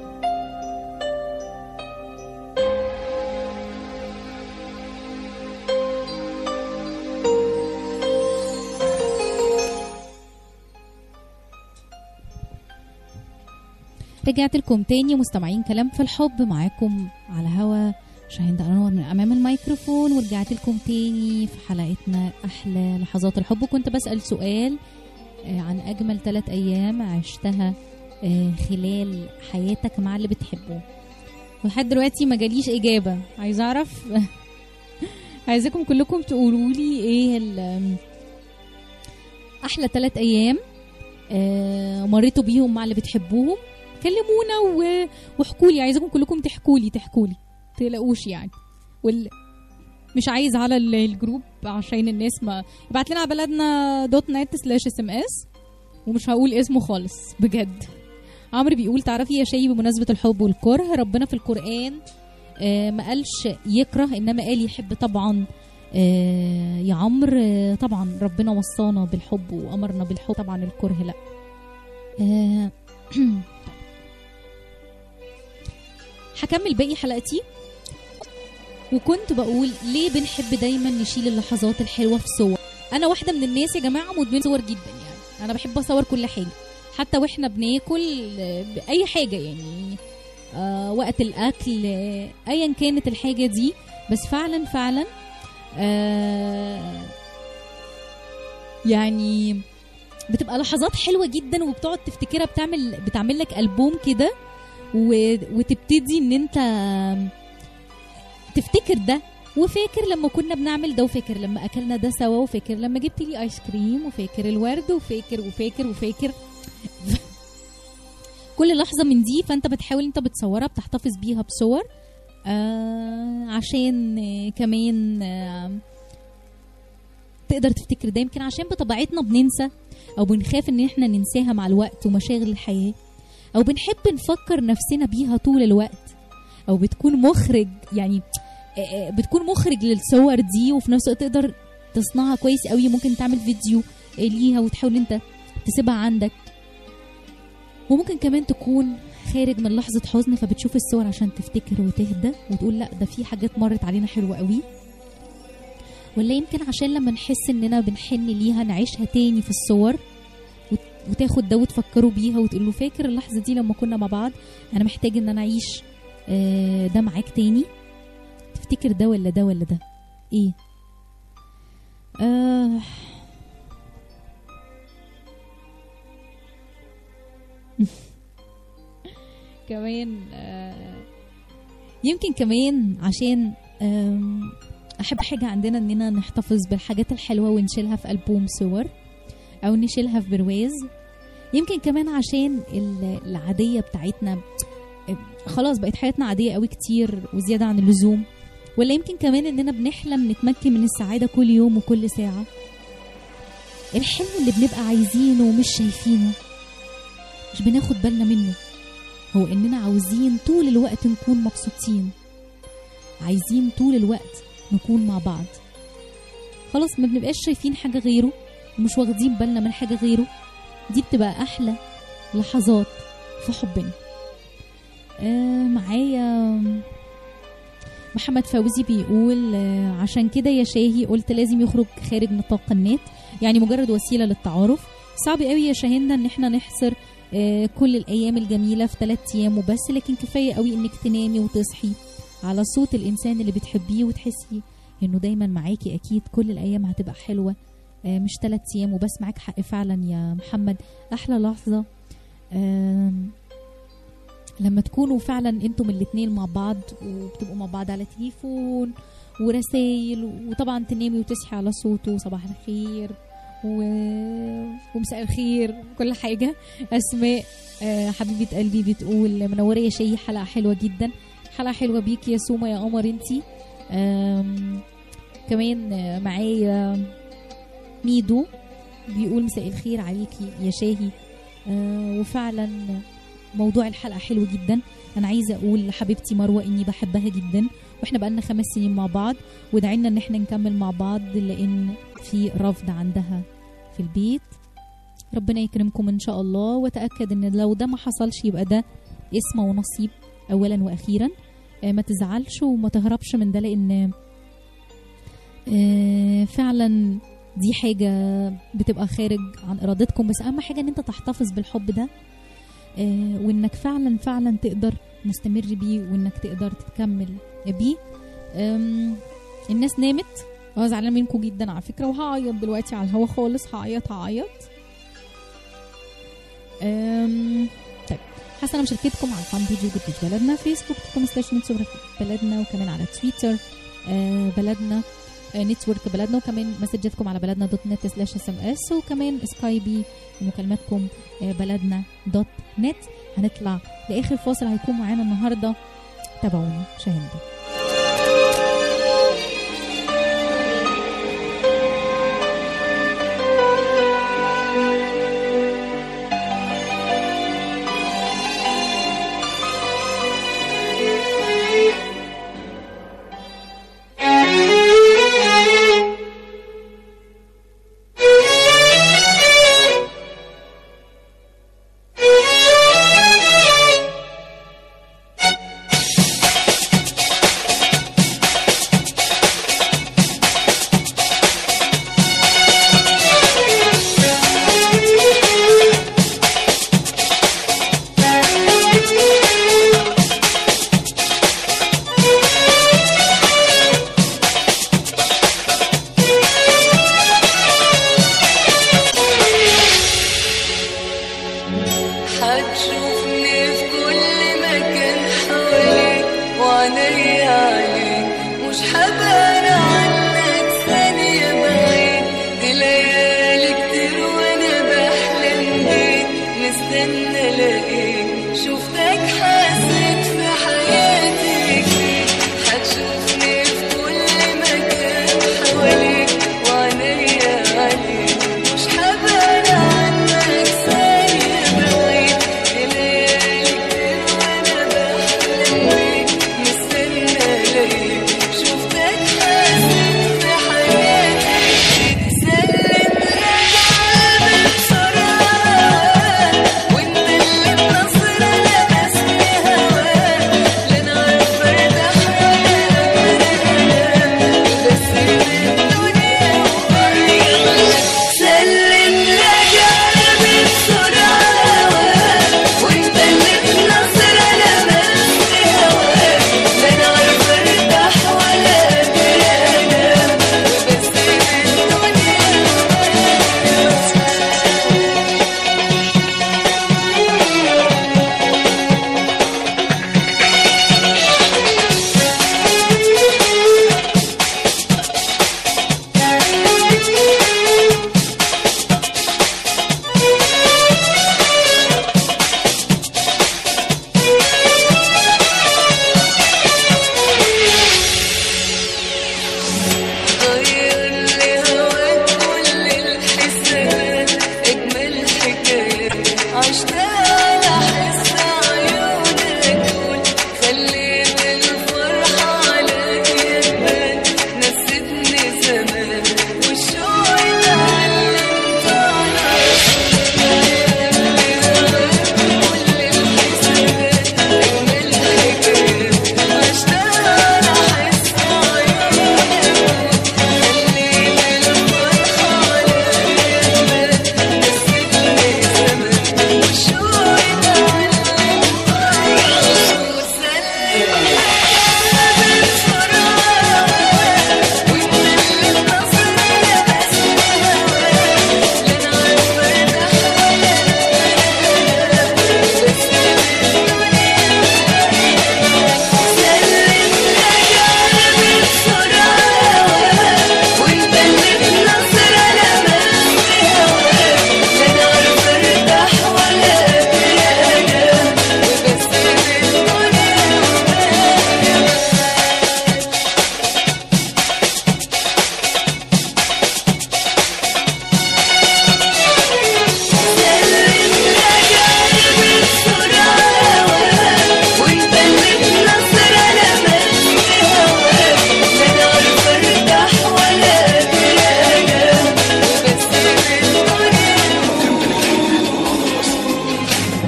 رجعت لكم تاني مستمعين كلام في الحب معاكم على هوا شاهين انور من امام الميكروفون ورجعت لكم تاني في حلقتنا احلى لحظات الحب وكنت بسال سؤال آه، عن اجمل ثلاث ايام عشتها آه، خلال حياتك مع اللي بتحبه ولحد دلوقتي ما جاليش اجابه عايزه اعرف عايزاكم كلكم تقولوا لي ايه ال- احلى ثلاث ايام آه، مريتوا بيهم مع اللي بتحبوهم كلمونا و... واحكوا لي عايزاكم كلكم تحكوا لي تحكوا لي تقلقوش يعني وال... مش عايز على ال- الجروب عشان الناس ما ابعت لنا على بلدنا دوت نت سلاش اس ام اس ومش هقول اسمه خالص بجد عمرو بيقول تعرفي يا شيء بمناسبة الحب والكره ربنا في القرآن آه ما قالش يكره إنما قال يحب طبعا آه يا عمرو آه طبعا ربنا وصانا بالحب وأمرنا بالحب طبعا الكره لا آه هكمل باقي حلقتي وكنت بقول ليه بنحب دايما نشيل اللحظات الحلوه في صور انا واحده من الناس يا جماعه مدمنه صور جدا يعني انا بحب اصور كل حاجه حتى واحنا بناكل آه، اي حاجه يعني آه وقت الاكل آه ايا كانت الحاجه دي بس فعلا فعلا آه يعني بتبقى لحظات حلوه جدا وبتقعد تفتكرها بتعمل بتعمل لك البوم كده و... وتبتدي ان انت تفتكر ده وفاكر لما كنا بنعمل ده وفاكر لما اكلنا ده سوا وفاكر لما جبت لي ايس كريم وفاكر الورد وفاكر وفاكر وفاكر كل لحظه من دي فانت بتحاول انت بتصورها بتحتفظ بيها بصور آه عشان آه كمان آه تقدر تفتكر ده يمكن عشان بطبيعتنا بننسى او بنخاف ان احنا ننساها مع الوقت ومشاغل الحياه او بنحب نفكر نفسنا بيها طول الوقت او بتكون مخرج يعني آه، آه، بتكون مخرج للصور دي وفي نفس الوقت تقدر تصنعها كويس قوي ممكن تعمل فيديو آه، ليها وتحاول انت تسيبها عندك وممكن كمان تكون خارج من لحظة حزن فبتشوف الصور عشان تفتكر وتهدى وتقول لا ده في حاجات مرت علينا حلوة قوي ولا يمكن عشان لما نحس اننا بنحن ليها نعيشها تاني في الصور وت- وتاخد ده وتفكروا بيها وتقول له فاكر اللحظة دي لما كنا مع بعض انا محتاج ان انا اعيش آه، ده معاك تاني تفتكر ده ولا ده ولا ده ايه آه كمان آه يمكن كمان عشان آم، احب حاجه عندنا اننا نحتفظ بالحاجات الحلوه ونشيلها في البوم صور او نشيلها في برواز يمكن كمان عشان ال- العاديه بتاعتنا خلاص بقت حياتنا عاديه قوي كتير وزياده عن اللزوم ولا يمكن كمان اننا بنحلم نتمكن من السعاده كل يوم وكل ساعه الحلم اللي بنبقى عايزينه ومش شايفينه مش بناخد بالنا منه هو اننا عاوزين طول الوقت نكون مبسوطين عايزين طول الوقت نكون مع بعض خلاص ما بنبقاش شايفين حاجه غيره ومش واخدين بالنا من حاجه غيره دي بتبقى احلى لحظات في حبنا آه معايا محمد فوزي بيقول آه عشان كده يا شاهي قلت لازم يخرج خارج نطاق النت يعني مجرد وسيله للتعارف صعب قوي يا شاهندة ان احنا نحصر آه كل الايام الجميله في ثلاث ايام وبس لكن كفايه قوي انك تنامي وتصحي على صوت الانسان اللي بتحبيه وتحسي انه دايما معاكي اكيد كل الايام هتبقى حلوه آه مش ثلاث ايام وبس معاك حق فعلا يا محمد احلى لحظه آم، لما تكونوا فعلا انتم الاتنين مع بعض وبتبقوا مع بعض على تليفون ورسائل وطبعا تنامي وتصحي على صوته صباح الخير و... ومساء الخير وكل حاجة أسماء آه، حبيبة قلبي بتقول منورة يا شيء حلقة حلوة جدا حلقة حلوة بيك يا سوما يا قمر انتي آم، كمان آه، معايا ميدو بيقول مساء الخير عليكي يا شاهي آه، وفعلا موضوع الحلقة حلو جدا أنا عايزة أقول لحبيبتي مروة إني بحبها جدا وإحنا بقالنا خمس سنين مع بعض ودعينا إن إحنا نكمل مع بعض لأن في رفض عندها في البيت ربنا يكرمكم إن شاء الله وتأكد إن لو ده ما حصلش يبقى ده اسم ونصيب أولا وأخيرا آه، ما تزعلش وما تهربش من ده لأن آه، فعلا دي حاجة بتبقى خارج عن إرادتكم بس أهم حاجة إن أنت تحتفظ بالحب ده آه، وإنك فعلا فعلا تقدر مستمر بيه وإنك تقدر تكمل بيه آم، الناس نامت هو زعلان منكم جدا على فكرة وهعيط دلوقتي على الهوا خالص هعيط هعيط آم، طيب حسنا مشاركتكم على الفان بيج وجود بيج بلدنا فيسبوك دوت كوم سلاش نتورك بلدنا وكمان على تويتر آه، بلدنا آه، نتورك بلدنا وكمان مسجاتكم على بلدنا دوت نت سلاش اس ام اس وكمان سكايبي ومكالماتكم آه، بلدنا دوت نت هنطلع لاخر فاصل هيكون معانا النهارده تابعوني شاهندة هتشوفني في كل مكان حواليك وعينيا عليك مش هبعد عنك ثانية بعيد دي ليالي كتير وانا بحلم بيك مستنى الاقيك شفتك حسيت في حياتي جديد هتشوفني في كل مكان حواليك وعينيا عليك مش هبعد عنك ثانية بعيد دي ليالي كتير وانا بحلم بيك مستنى الاقيك شفتك حسيت في حياتي جديد سلم رجع قلبي بسرعة وانت اللي بنص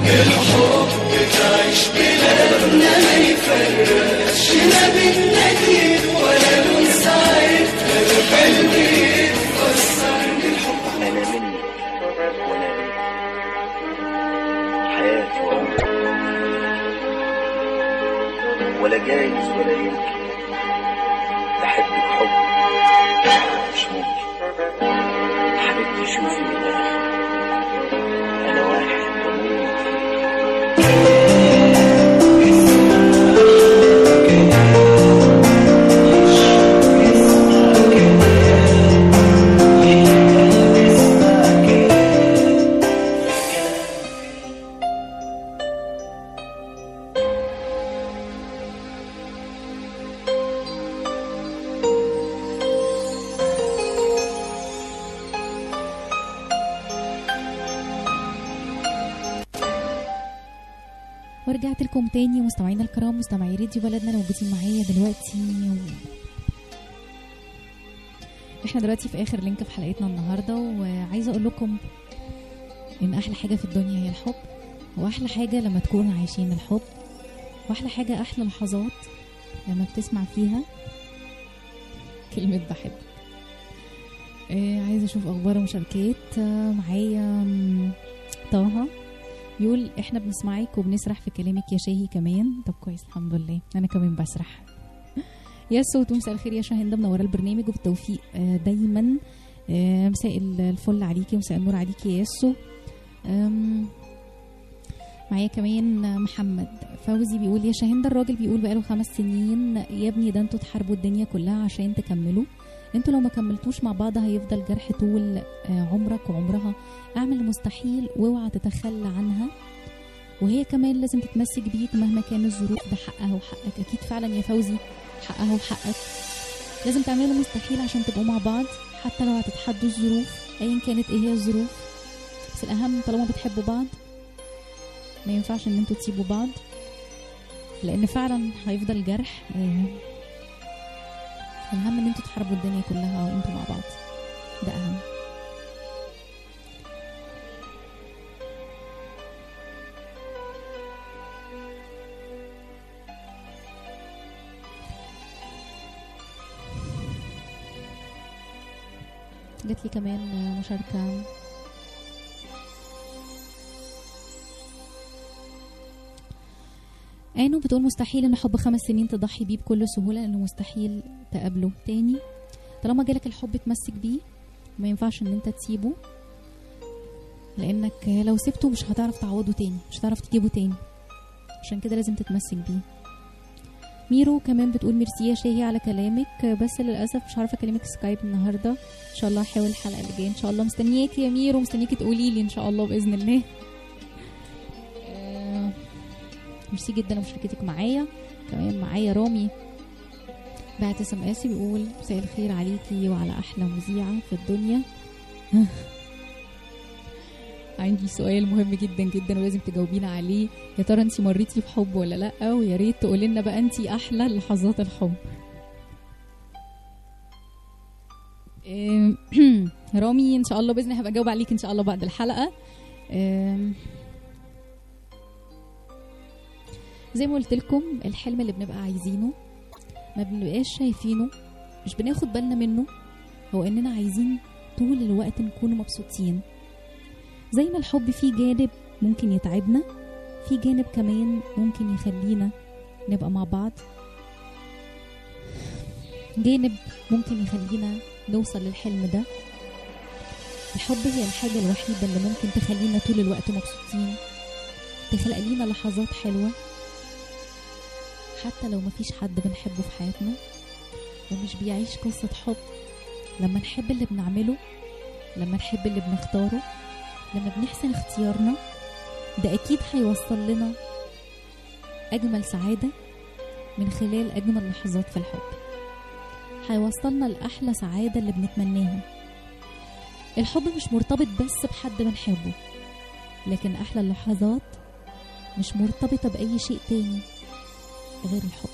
الحب تعيش بلادنا ما يفرقش ما بين نكير ولا لون سعيد الحلم يتفسر بالحب أنا منك وأنا منك حياتي وعمري ولا جايز ولا يمكن أحبك حب مش ممكن حبيبتي شوفي من الآخر أنا واحد بموت فيك ورجعت لكم تاني مستمعينا الكرام مستمعي راديو بلدنا الموجودين معايا دلوقتي و... احنا دلوقتي في اخر لينك في حلقتنا النهارده وعايزه اقول لكم ان احلى حاجه في الدنيا هي الحب واحلى حاجه لما تكونوا عايشين الحب واحلى حاجه احلى لحظات لما بتسمع فيها كلمه بحبك آه عايزه اشوف اخبار ومشاركات آه معايا مم، طه يقول احنا بنسمعك وبنسرح في كلامك يا شاهي كمان طب كويس الحمد لله انا كمان بسرح يا صوت مساء الخير يا شاهندة منورة البرنامج وبالتوفيق آه، دايما آه، مساء الفل عليكي مساء النور عليكي يا ياسو أم، معايا كمان محمد فوزي بيقول يا شاهندة الراجل بيقول بقاله خمس سنين يا ابني ده انتوا تحاربوا الدنيا كلها عشان تكملوا انتوا لو ما كملتوش مع بعض هيفضل جرح طول آه، عمرك وعمرها اعمل المستحيل واوعى تتخلى عنها وهي كمان لازم تتمسك بيك مهما كان الظروف ده حقها وحقك اكيد فعلا يا فوزي حقها وحقك لازم تعملوا المستحيل عشان تبقوا مع بعض حتى لو هتتحدوا الظروف ايا كانت ايه هي الظروف بس الاهم طالما بتحبوا بعض ما ينفعش ان انتوا تسيبوا بعض لان فعلا هيفضل جرح آه، الاهم ان انتوا تحاربوا الدنيا كلها وانتوا مع بعض ده اهم جات لي كمان آه، مشاركة عينه بتقول مستحيل ان حب خمس سنين تضحي بيه بكل سهولة لانه مستحيل تقابله تاني طالما جالك الحب اتمسك بيه ما ينفعش ان انت تسيبه لانك لو سبته مش هتعرف تعوضه تاني مش هتعرف تجيبه تاني عشان كده لازم تتمسك بيه ميرو كمان بتقول ميرسي يا شاهي على كلامك بس للاسف مش عارفه اكلمك سكايب النهارده ان شاء الله هحاول الحلقه اللي جايه ان شاء الله مستنياكي يا ميرو مستنياكي تقولي لي ان شاء الله باذن الله آه، ميرسي جدا لمشاركتك معايا كمان معايا رامي بعت اس ام اس بيقول مساء الخير عليكي وعلى احلى مذيعه في الدنيا عندي سؤال مهم جدا جدا ولازم تجاوبينا عليه يا ترى انت مريتي بحب ولا لا ويا ريت تقولي لنا بقى انت احلى لحظات الحب إم، رامي ان شاء الله باذن الله هبقى اجاوب عليك ان شاء الله بعد الحلقه أم، زي ما قلت لكم الحلم اللي بنبقى عايزينه ما بنبقاش شايفينه مش بناخد بالنا منه هو اننا عايزين طول الوقت نكون مبسوطين زي ما الحب فيه جانب ممكن يتعبنا في جانب كمان ممكن يخلينا نبقى مع بعض جانب ممكن يخلينا نوصل للحلم ده الحب هي الحاجة الوحيدة اللي ممكن تخلينا طول الوقت مبسوطين تخلق لينا لحظات حلوة حتى لو مفيش حد بنحبه في حياتنا ومش بيعيش قصة حب لما نحب اللي بنعمله لما نحب اللي بنختاره لما بنحسن اختيارنا ده أكيد هيوصل لنا أجمل سعادة من خلال أجمل لحظات في الحب هيوصلنا لأحلى سعادة اللي بنتمناها الحب مش مرتبط بس بحد بنحبه لكن أحلى اللحظات مش مرتبطة بأي شيء تاني غير الحب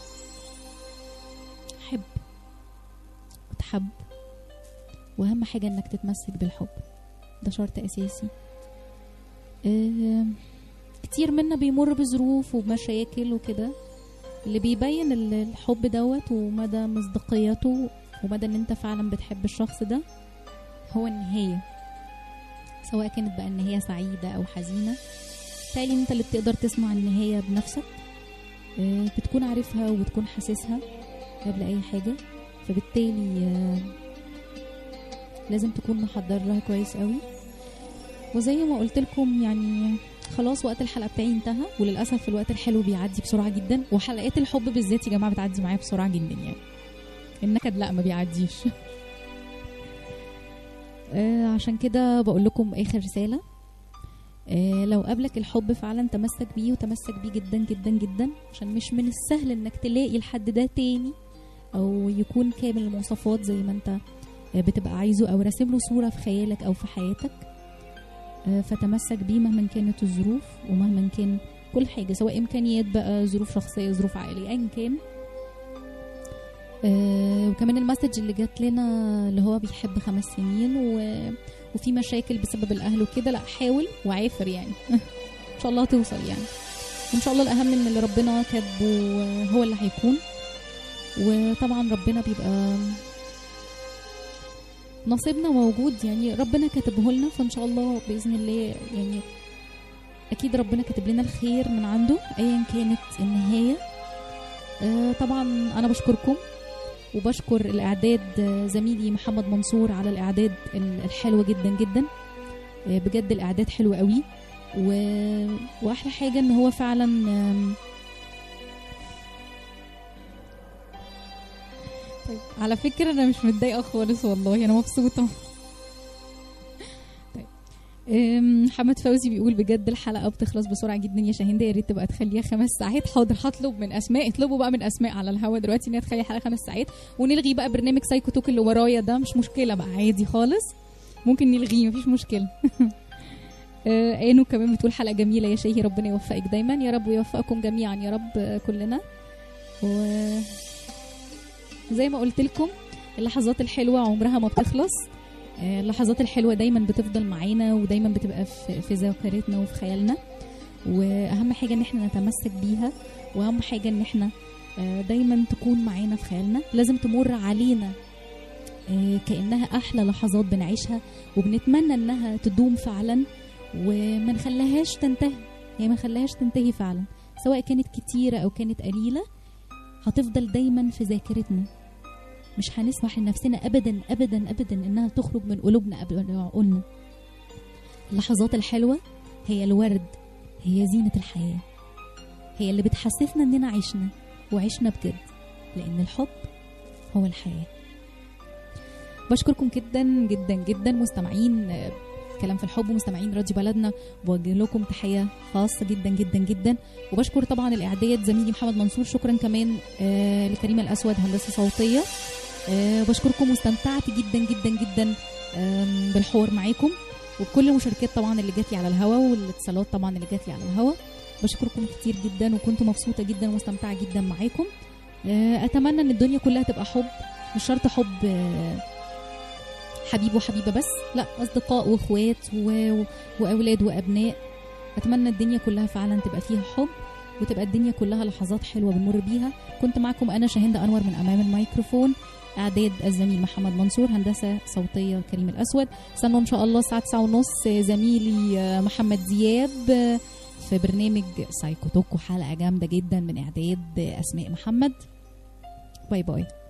حب وتحب وأهم حاجة إنك تتمسك بالحب ده شرط أساسي آه، كتير منا بيمر بظروف وبمشاكل وكده اللي بيبين ال- الحب دوت ومدى مصداقيته ومدى ان انت فعلا بتحب الشخص ده هو النهاية سواء كانت بقى النهاية سعيدة او حزينة تالي انت اللي بتقدر تسمع النهاية بنفسك آه، بتكون عارفها وبتكون حاسسها قبل اي حاجة فبالتالي آه، لازم تكون محضر لها كويس قوي وزي ما قلت لكم يعني خلاص وقت الحلقه بتاعي انتهى وللاسف الوقت الحلو بيعدي بسرعه جدا وحلقات الحب بالذات يا جماعه بتعدي معايا بسرعه جدا يعني النكد لا ما بيعديش آه عشان كده بقول لكم اخر رساله آه لو قابلك الحب فعلا تمسك بيه وتمسك بيه جدا جدا جدا عشان مش من السهل انك تلاقي الحد ده تاني او يكون كامل المواصفات زي ما انت آه، بتبقى عايزه او راسم له صوره في خيالك او في حياتك آه، فتمسك بيه مهما كانت الظروف ومهما كان كل حاجه سواء امكانيات بقى ظروف شخصيه ظروف عائليه ايا كان آه، وكمان المسج اللي جات لنا اللي هو بيحب خمس سنين و... وفي مشاكل بسبب الاهل وكده لا حاول وعافر يعني ان شاء الله توصل يعني وان شاء الله الاهم ان اللي ربنا كاتبه هو اللي هيكون وطبعا ربنا بيبقى نصيبنا موجود يعني ربنا كاتبه لنا فان شاء الله باذن الله يعني اكيد ربنا كاتب لنا الخير من عنده ايا كانت النهايه آه طبعا انا بشكركم وبشكر الاعداد آه، زميلي محمد منصور على الاعداد ال- الحلوه جدا جدا آه، بجد الاعداد حلوه قوي و... واحلى حاجه ان هو فعلا آم، طيب على فكره انا مش متضايقه خالص والله انا مبسوطه طيب أم، محمد فوزي بيقول بجد الحلقه بتخلص بسرعه جدا يا شاهندة يا ريت تبقى تخليها خمس ساعات حاضر هطلب من اسماء اطلبوا بقى من اسماء على الهوا دلوقتي ان هي تخلي الحلقه خمس ساعات ونلغي بقى برنامج سايكو توك اللي ورايا ده مش مشكله بقى عادي خالص ممكن نلغيه مفيش مشكله آه، اينو كمان بتقول حلقه جميله يا شيهي ربنا يوفقك دايما يا رب ويوفقكم جميعا يا رب آه، كلنا و زي ما قلت لكم اللحظات الحلوه عمرها ما بتخلص آه، اللحظات الحلوه دايما بتفضل معانا ودايما بتبقى في في ذاكرتنا وفي خيالنا واهم حاجه ان احنا نتمسك بيها واهم حاجه ان احنا آه، دايما تكون معانا في خيالنا لازم تمر علينا آه، كانها احلى لحظات بنعيشها وبنتمنى انها تدوم فعلا وما نخليهاش تنتهي يعني ما نخليهاش تنتهي فعلا سواء كانت كتيره او كانت قليله هتفضل دايما في ذاكرتنا مش هنسمح لنفسنا ابدا ابدا ابدا انها تخرج من قلوبنا قبل عقولنا اللحظات الحلوه هي الورد هي زينه الحياه هي اللي بتحسسنا اننا عشنا وعشنا بجد لان الحب هو الحياه بشكركم جدا جدا جدا مستمعين آه، كلام في الحب ومستمعين راديو بلدنا بوجه لكم تحيه خاصه جدا جدا جدا وبشكر طبعا الاعداد زميلي محمد منصور شكرا كمان آه لكريم الاسود هندسه صوتيه آه بشكركم واستمتعت جدا جدا جدا آم، بالحوار معاكم وبكل المشاركات طبعا اللي جات لي على الهوا والاتصالات طبعا اللي جات لي على الهوا بشكركم كتير جدا وكنت مبسوطه جدا ومستمتعه جدا معاكم آه اتمنى ان الدنيا كلها تبقى حب مش شرط حب آه حبيب وحبيبه بس لا اصدقاء واخوات و... واولاد وابناء اتمنى الدنيا كلها فعلا تبقى فيها حب وتبقى الدنيا كلها لحظات حلوه بنمر بيها كنت معكم انا شاهندة انور من امام الميكروفون اعداد الزميل محمد منصور هندسه صوتيه كريم الاسود استنوا ان شاء الله الساعه 9 ونص زميلي آه، محمد دياب آه، في برنامج سايكو توكو حلقه جامده جدا من اعداد آه، اسماء محمد باي باي